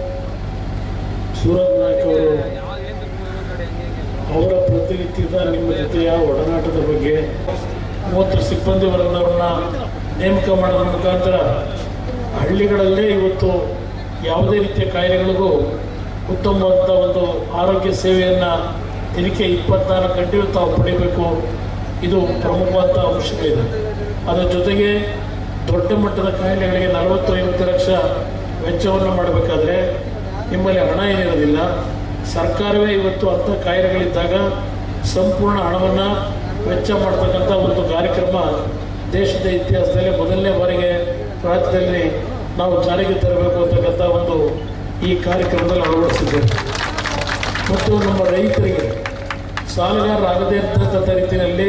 ಸೂರಜ್ ನಾಯ್ಕ್ ಅವರು ಯಾವ ಏನು ಕಡೆ ಹೆಂಗೆ ಹೆಂಗೆ ಅಂತ. ಅವರ ಪ್ರತಿನಿತ್ಯದ ನಿಮ್ಮ ಜೊತೆಯ ಒಡನಾಟದ ಬಗ್ಗೆ ಮೂವತ್ತು ಸಿಬ್ಬಂದಿ ವರ್ಗದವರನ್ನ ನೇಮಕ ಮಾಡೋದ್ರ ಮುಖಾಂತರ ಹಳ್ಳಿಗಳಲ್ಲೇ ಇವತ್ತು ಯಾವುದೇ ರೀತಿಯ ಕಾಯಿಲೆಗಳಿಗೂ ಉತ್ತಮವಾದ ಒಂದು ಆರೋಗ್ಯ ಸೇವೆಯನ್ನು ದಿನಕ್ಕೆ ಇಪ್ಪತ್ನಾಲ್ಕು ಗಂಟೆಯೂ ತಾವು ಪಡಿಬೇಕು ಇದು ಪ್ರಮುಖವಾದ ಅಂಶಗಳಿದೆ ಅದರ ಜೊತೆಗೆ ದೊಡ್ಡ ಮಟ್ಟದ ಕಾಯಿಲೆಗಳಿಗೆ ನಲವತ್ತು ಐವತ್ತು ಲಕ್ಷ ವೆಚ್ಚವನ್ನು ಮಾಡಬೇಕಾದ್ರೆ ನಿಮ್ಮಲ್ಲಿ ಹಣ ಏನಿರೋದಿಲ್ಲ ಸರ್ಕಾರವೇ ಇವತ್ತು ಅಂಥ ಕಾಯಿಲೆಗಳಿದ್ದಾಗ ಸಂಪೂರ್ಣ ಹಣವನ್ನು ವೆಚ್ಚ ಮಾಡ್ತಕ್ಕಂಥ ಒಂದು ಕಾರ್ಯಕ್ರಮ ದೇಶದ ಇತಿಹಾಸದಲ್ಲಿ ಮೊದಲನೇ ಬಾರಿಗೆ ರಾಜ್ಯದಲ್ಲಿ ನಾವು ಜಾರಿಗೆ ತರಬೇಕು ಅಂತಕ್ಕಂಥ ಒಂದು ಈ ಕಾರ್ಯಕ್ರಮದಲ್ಲಿ ಅಳವಡಿಸಿದ್ದೇವೆ ಮತ್ತು ನಮ್ಮ ರೈತರಿಗೆ ಸಾಲಗಾರರಾಗದೇ ಇರ್ತಕ್ಕಂಥ ರೀತಿಯಲ್ಲಿ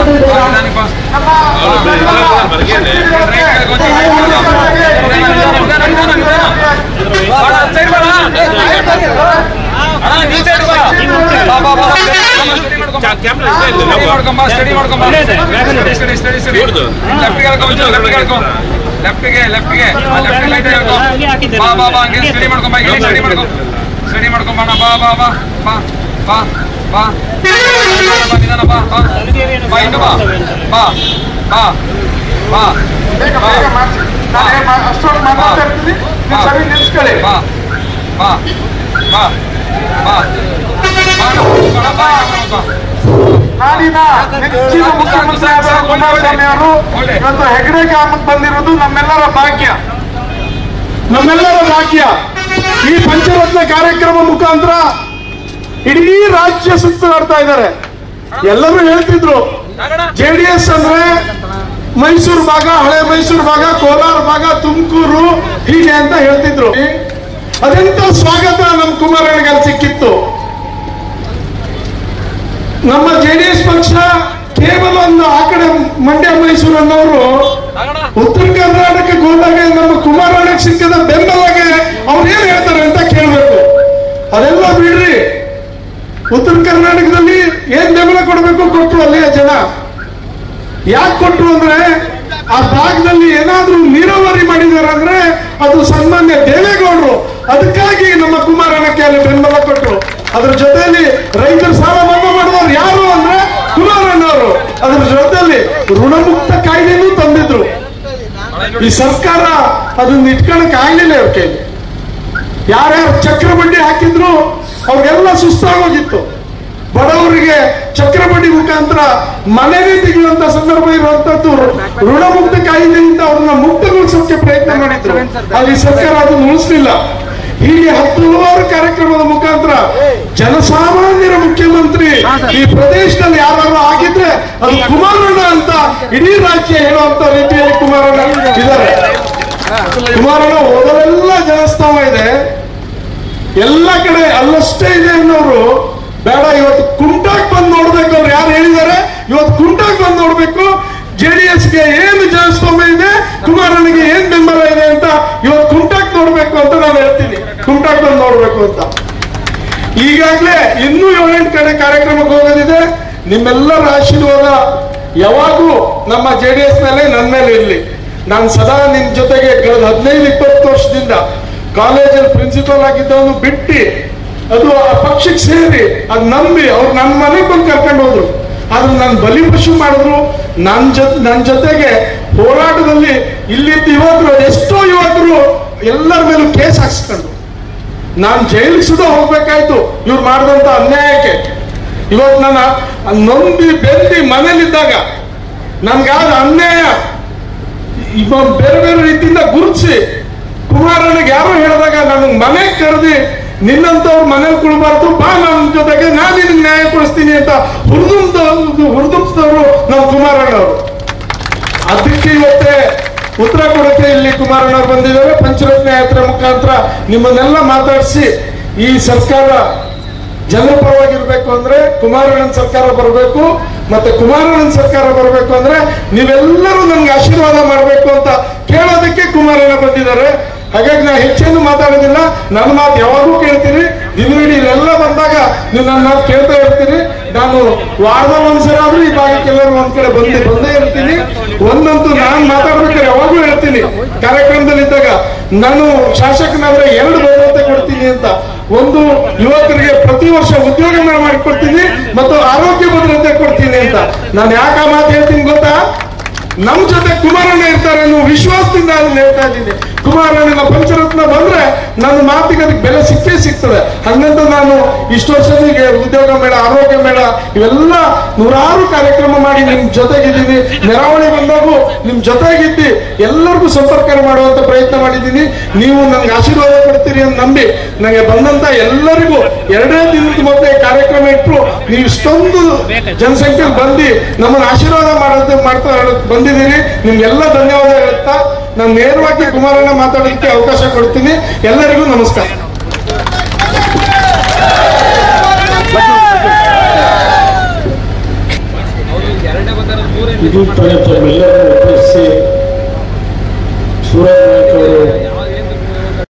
ಲೆಫ್ಟ್ಗೆ ಲೆಫ್ಟ್ಗೆ ಲೆಫ್ಟ್ ಲೈಟ್ ಹೇಳ್ಕೊ ಬಾ ಬಾ ಬಾ ಹಂಗೆ ಸ್ಟಡಿ ಮಾಡ್ಕೊಂಬ ಇಲ್ಲಿ ಸ್ಟಡಿ ಮಾಡ್ಕೊ ಸ್ಟಡಿ ಮಾಡ್ಕೊಂಬಣ ಬಾ ಬಾ ಬಾ ಬಾ ಬಾ ಬಾ ಬಾ ನಿಧಾನ ಬಾ ಬಾ ಬಾ ಇನ್ನು ಬಾ ಬಾ ಬಾ ಬಾ ಬೇಗ ಬೇಗ ಮಾಡ್ಸಿ. ನಾನು ಏನ್ ಮಾ- ಅಷ್ಟೊಂದು ಮಾತಾಡ್ತಾ ಇರ್ತೀನಿ ನೀವು ಸರಿ ನಿಲ್ಸ್ಕೊಳ್ಳಿ ಬಾ ಬಾ ಬಾ ಬಾ ಬಾ ಬಾ ಬಾ ಬಾ ನಾಡಿನ ನೆಚ್ಚಿನ ಮುಖ್ಯಮಂತ್ರಿ ಆದ ಕುಮಾರಸ್ವಾಮಿ ಅವರು ಇವತ್ತು ಹೆಗಡೆ ಗ್ರಾಮಕ್ಕೆ ಬಂದಿರೋದು ನಮ್ಮೆಲ್ಲರ ಭಾಗ್ಯ ನಮ್ಮೆಲ್ಲರ ಭಾಗ್ಯ ಈ ಪಂಚರತ್ನ ಕಾರ್ಯಕ್ರಮ ಮುಖಾಂತರ ಇಡೀ ರಾಜ್ಯ ಸುತ್ತಾಡ್ತಾ ಇದ್ದಾರೆ ಎಲ್ಲರೂ ಹೇಳ್ತಿದ್ರು ಜೆಡಿಎಸ್ ಅಂದ್ರೆ ಮೈಸೂರು ಭಾಗ ಹಳೆ ಮೈಸೂರು ಭಾಗ ಕೋಲಾರ ಭಾಗ ತುಮಕೂರು ಹೀಗೆ ಅಂತ ಹೇಳ್ತಿದ್ರು ಅದೆಂತ ಸ್ವಾಗತ ನಮ್ಮ ಕುಮಾರಣ್ಣಗೆ ಅಲ್ಲಿ ಸಿಕ್ಕಿತ್ತು ನಮ್ಮ ಜೆಡಿಎಸ್ ಪಕ್ಷ ಕೇವಲ ಒಂದು ಆ ಕಡೆ ಮಂಡ್ಯ ಮೈಸೂರು ಅನ್ನೋರು ಉತ್ತರ ಕರ್ನಾಟಕಕ್ಕೆ ಹೋದಾಗ ನಮ್ಮ ಕುಮಾರಣ್ಣಗೆ ಸಿಕ್ಕಿದ ಬೆಂಬಲಗೆ ಅವ್ರು ಏನ್ ಹೇಳ್ತಾರೆ ಅಂತ ಕೇಳ್ಬೇಕು ಅದೆಲ್ಲ ಬಿಡ್ರಿ ಉತ್ತರ ಕರ್ನಾಟಕದಲ್ಲಿ ಏನ್ ಬೆಂಬಲ ಕೊಡಬೇಕು ಕೊಟ್ರು ಅಲ್ಲಿಯ ಜನ ಯಾಕೆ ಕೊಟ್ರು ಅಂದ್ರೆ ಆ ಭಾಗದಲ್ಲಿ ಏನಾದ್ರೂ ನೀರಾವರಿ ಮಾಡಿದಾರೆ ಅಂದ್ರೆ ಅದು ಸನ್ಮಾನ್ಯ ದೇವೇಗೌಡರು ಅದಕ್ಕಾಗಿ ನಮ್ಮ ಕುಮಾರಣ್ಣಕ್ಕೆ ಅಲ್ಲಿ ಬೆಂಬಲ ಕೊಟ್ರು ಅದ್ರ ಜೊತೆಯಲ್ಲಿ ರೈತರ ಸಾಲ ಮನ್ನಾ ಮಾಡಿದವರು ಯಾರು ಅಂದ್ರೆ ಕುಮಾರಣ್ಣವರು ಅದ್ರ ಜೊತೆಯಲ್ಲಿ ಋಣಮುಕ್ತ ಕಾಯ್ದೆನೂ ತಂದಿದ್ರು ಈ ಸರ್ಕಾರ ಅದನ್ನ ಇಟ್ಕೊಳಕ್ ಆಗ್ಲಿಲ್ಲ ಅವ್ರ ಕೈಲಿ ಯಾರ್ಯಾರು ಚಕ್ರಬಡ್ಡಿ ಹಾಕಿದ್ರು ಅವ್ರಿಗೆಲ್ಲ ಸುಸ್ತಾಗೋಗಿತ್ತು ಬಡವರಿಗೆ ಚಕ್ರಬಡ್ಡಿ ಮುಖಾಂತರ ಮನೆನೇ ತೆಗೆಯುವಂತ ಸಂದರ್ಭ ಇರುವಂತದ್ದು ಋಣಮುಕ್ತ ಕಾಯ್ದೆಯಿಂದ ಅವ್ರನ್ನ ಮುಕ್ತಗೊಳಿಸೋಕೆ ಪ್ರಯತ್ನ ಮಾಡಿದ್ರು ಅಲ್ಲಿ ಸರ್ಕಾರ ಅದನ್ನು ಉಳಿಸ್ಲಿಲ್ಲ ಹೀಗೆ ಹತ್ತಾರು ಕಾರ್ಯಕ್ರಮದ ಮುಖಾಂತರ ಜನಸಾಮಾನ್ಯರ ಮುಖ್ಯಮಂತ್ರಿ ಈ ಪ್ರದೇಶದಲ್ಲಿ ಯಾರು ಆಗಿದ್ರೆ ಅದು ಕುಮಾರಣ್ಣ ಅಂತ ಇಡೀ ರಾಜ್ಯ ಹೇಳುವಂತ ರೀತಿಯಲ್ಲಿ ಕುಮಾರಣ್ಣ ಇದ್ದಾರೆ ಕುಮಾರಣ್ಣ ಹೋದರೆಲ್ಲ ಜನಸ್ತವ ಇದೆ ಎಲ್ಲ ಕಡೆ ಅಲ್ಲಷ್ಟೇ ಇದೆ ಅನ್ನೋರು ಬೇಡ ಇವತ್ತು ಕುಂಟಾಕ್ ಬಂದು ನೋಡ್ಬೇಕು ಅವ್ರು ಯಾರು ಹೇಳಿದ್ದಾರೆ ಇವತ್ತು ಕುಂಟಾಕ್ ಬಂದು ನೋಡ್ಬೇಕು ಜೆಡಿಎಸ್ಗೆ ಏನು ಜನಸ್ತೋಮ ಇದೆ ಕುಮಾರನಿಗೆ ಏನ್ ಬೆಂಬಲ ಇದೆ ಅಂತ ಇವತ್ತು ಕುಂಟಾಕ್ ನೋಡ್ಬೇಕು ಅಂತ ನಾನು ಹೇಳ್ತೀನಿ ಕುಂಟಾಕ್ ಬಂದು ನೋಡ್ಬೇಕು ಅಂತ ಈಗಾಗಲೇ ಇನ್ನೂ ಏಳೆಂಟು ಕಡೆ ಕಾರ್ಯಕ್ರಮಕ್ಕೆ ಹೋಗೋದಿದೆ ನಿಮ್ಮೆಲ್ಲರ ಆಶೀರ್ವಾದ ಯಾವಾಗೂ ನಮ್ಮ ಜೆ ಡಿ ಎಸ್ ಮೇಲೆ ನನ್ನ ಮೇಲೆ ಇರಲಿ ನಾನು ಸದಾ ನಿಮ್ ಜೊತೆಗೆ ಕಳೆದ ಹದಿನೈದು ಇಪ್ಪತ್ತು ವರ್ಷದಿಂದ ಕಾಲೇಜಲ್ಲಿ ಪ್ರಿನ್ಸಿಪಲ್ ಆಗಿದ್ದವನು ಬಿಟ್ಟು ಅದು ಆ ಪಕ್ಷಕ್ಕೆ ಸೇರಿ ಅದ್ ನಂಬಿ ಅವ್ರು ನನ್ನ ಮನೆಗೆ ಬಂದು ಕರ್ಕೊಂಡು ಹೋದ್ರು ಆದ್ರೆ ನಾನು ಬಲಿಪಶು ಮಾಡಿದ್ರು ನನ್ನ ಜೊತೆ ನನ್ನ ಜೊತೆಗೆ ಹೋರಾಟದಲ್ಲಿ ಇಲ್ಲಿದ್ದ ಯುವಕರು ಎಷ್ಟೋ ಯುವಕರು ಎಲ್ಲರ ಮೇಲೂ ಕೇಸ್ ಹಾಕ್ಸ್ಕೊಂಡ್ರು ನಾನು ಜೈಲಿಗೆ ಸುದ ಹೋಗ್ಬೇಕಾಯ್ತು ಇವ್ರು ಮಾಡಿದಂತ ಅನ್ಯಾಯಕ್ಕೆ ಇವತ್ತು ನನ್ನ ನೊಂದಿ ಬೆಂದಿ ಮನೇಲಿದ್ದಾಗ ನನ್ಗಾದ ಅನ್ಯಾಯ ಇವ ಬೇರೆ ಬೇರೆ ರೀತಿಯಿಂದ ಗುರುತಿಸಿ ಕುಮಾರನಿಗೆ ಯಾರೋ ಹೇಳಿದಾಗ ನನಗೆ ಮನೆಗೆ ಕರೆದಿ ನಿನ್ನಂತವ್ರು ಮನೇಲಿ ಕುಳ್ಬಾರ್ದು ಬಾ ನನ್ನ ಜೊತೆಗೆ ನಾನು ನಿನಗೆ ನ್ಯಾಯ ಕೊಡಿಸ್ತೀನಿ ಅಂತ ಹುರಿದುಂಬ ಹುರಿದುಂಬಿಸಿದವರು ನಮ್ಮ ಕುಮಾರಣ್ಣವರು ಅದಕ್ಕೆ ಇವತ್ತೇ ಉತ್ತರ ಕೊಡಕ್ಕೆ ಇಲ್ಲಿ ಕುಮಾರಣ್ಣವ್ರು ಬಂದಿದ್ದಾರೆ ಪಂಚರತ್ನ ಯಾತ್ರೆ ಮುಖಾಂತರ ನಿಮ್ಮನ್ನೆಲ್ಲ ಮಾತಾಡಿಸಿ ಈ ಸರ್ಕಾರ ಜನರ ಪರವಾಗಿರ್ಬೇಕು ಅಂದ್ರೆ ಕುಮಾರಣ್ಣನ ಸರ್ಕಾರ ಬರಬೇಕು ಮತ್ತೆ ಕುಮಾರಣ್ಣನ ಸರ್ಕಾರ ಬರಬೇಕು ಅಂದ್ರೆ ನೀವೆಲ್ಲರೂ ನನ್ಗೆ ಆಶೀರ್ವಾದ ಮಾಡಬೇಕು ಅಂತ ಕೇಳೋದಕ್ಕೆ ಕುಮಾರಣ್ಣ ಬಂದಿದ್ದಾರೆ ಹಾಗಾಗಿ ನಾ ಹೆಚ್ಚೇನು ಮಾತಾಡೋದಿಲ್ಲ ನನ್ನ ಮಾತು ಯಾವಾಗೂ ಕೇಳ್ತೀನಿ ದಿನವಿಡೀ ಇಲ್ಲೆಲ್ಲ ಬಂದಾಗ ನೀವು ನನ್ನ ಮಾತು ಕೇಳ್ತಾ ಇರ್ತೀನಿ ನಾನು ವಾರದಲ್ಲಿ ಒಂದ್ಸಲ ಆದ್ರೂ ಈ ಭಾಗಕ್ಕೆ ಎಲ್ಲರೂ ಒಂದ್ ಕಡೆ ಬಂದೇ ಬಂದೇ ಇರ್ತೀನಿ ಒಂದಂತೂ ನಾನು ಮಾತಾಡ್ಬೇಕಾದ್ರೆ ಯಾವಾಗೂ ಹೇಳ್ತೀನಿ ಕಾರ್ಯಕ್ರಮದಲ್ಲಿ ಇದ್ದಾಗ ನಾನು ಶಾಸಕನಾದ್ರೆ ಎರಡು ಬಹುಮತ ಕೊಡ್ತೀನಿ ಅಂತ ಒಂದು ಯುವಕರಿಗೆ ಪ್ರತಿ ವರ್ಷ ಉದ್ಯೋಗ ಮಾಡಿಕೊಡ್ತೀನಿ ಮತ್ತು ಆರೋಗ್ಯ ಭದ್ರತೆ ಕೊಡ್ತೀನಿ ಅಂತ ನಾನು ಯಾಕೆ ಆ ಮಾತು ಹೇಳ್ತೀನಿ ಗೊತ್ತಾ ನಮ್ ಜೊತೆ ಕುಮಾರಣ್ಣ ಇರ್ತಾರೆ ಅನ್ನೋ ವಿಶ್ವಾಸದಿಂದ ಅದನ್ನ ಹೇಳ್ತಾ ಇದ್ದೀನಿ ಕುಮಾರಣ್ಣನ ಪಂಚರತ್ನ ಬಂದ್ರೆ ನನ್ನ ಮಾತಿಗೆ ಅದಕ್ಕೆ ಬೆಲೆ ಸಿಕ್ಕೇ ಸಿಗ್ತದೆ ಹಂಗಂತ ನಾನು ಇಷ್ಟು ವರ್ಷದಿಗೆ ಉದ್ಯೋಗ ಮೇಳ ಆರೋಗ್ಯ ಮೇಳ ಇವೆಲ್ಲ ನೂರಾರು ಕಾರ್ಯಕ್ರಮ ಮಾಡಿ ನಿಮ್ ಜೊತೆಗಿದ್ದೀನಿ ನೆರಾವಳಿ ಬಂದಾಗೂ ನಿಮ್ ಜೊತೆಗಿದ್ದಿ ಎಲ್ಲರಿಗೂ ಸಂಪರ್ಕ ಮಾಡುವಂತ ಪ್ರಯತ್ನ ಮಾಡಿದ್ದೀನಿ ನೀವು ನನಗೆ ಆಶೀರ್ವಾದ ಕೊಡ್ತೀರಿ ಅಂತ ನಂಬಿ ನನಗೆ ಬಂದಂತ ಎಲ್ಲರಿಗೂ ಎರಡೇ ದಿನದ ಮೊದಲೇ ಕಾರ್ಯಕ್ರಮ ಇಟ್ಟರು ನೀವು ಇಷ್ಟೊಂದು ಜನಸಂಖ್ಯೆ ಬಂದು ನಮ್ಮನ್ನು ಆಶೀರ್ವಾದ ಮಾಡೋದು ಮಾಡ್ತಾ ಬಂದಿದ್ದೀರಿ ನಿಮ್ಗೆಲ್ಲ ಧನ್ಯವಾದ ಹೇಳ್ತಾ ನಾನು ನೇರವಾಗಿ ಕುಮಾರಣ್ಣ ಮಾತಾಡೋದಕ್ಕೆ ಅವಕಾಶ ಕೊಡ್ತೀನಿ ಎಲ್ಲರಿಗೂ ನಮಸ್ಕಾರ ಇದು ತಾನೇ ತಮ್ಮೆಲ್ಲರನ್ನು ಉದ್ದೇಶಿಸಿ ಸೂರಜ್ ನಾಯ್ಕ ಅವರು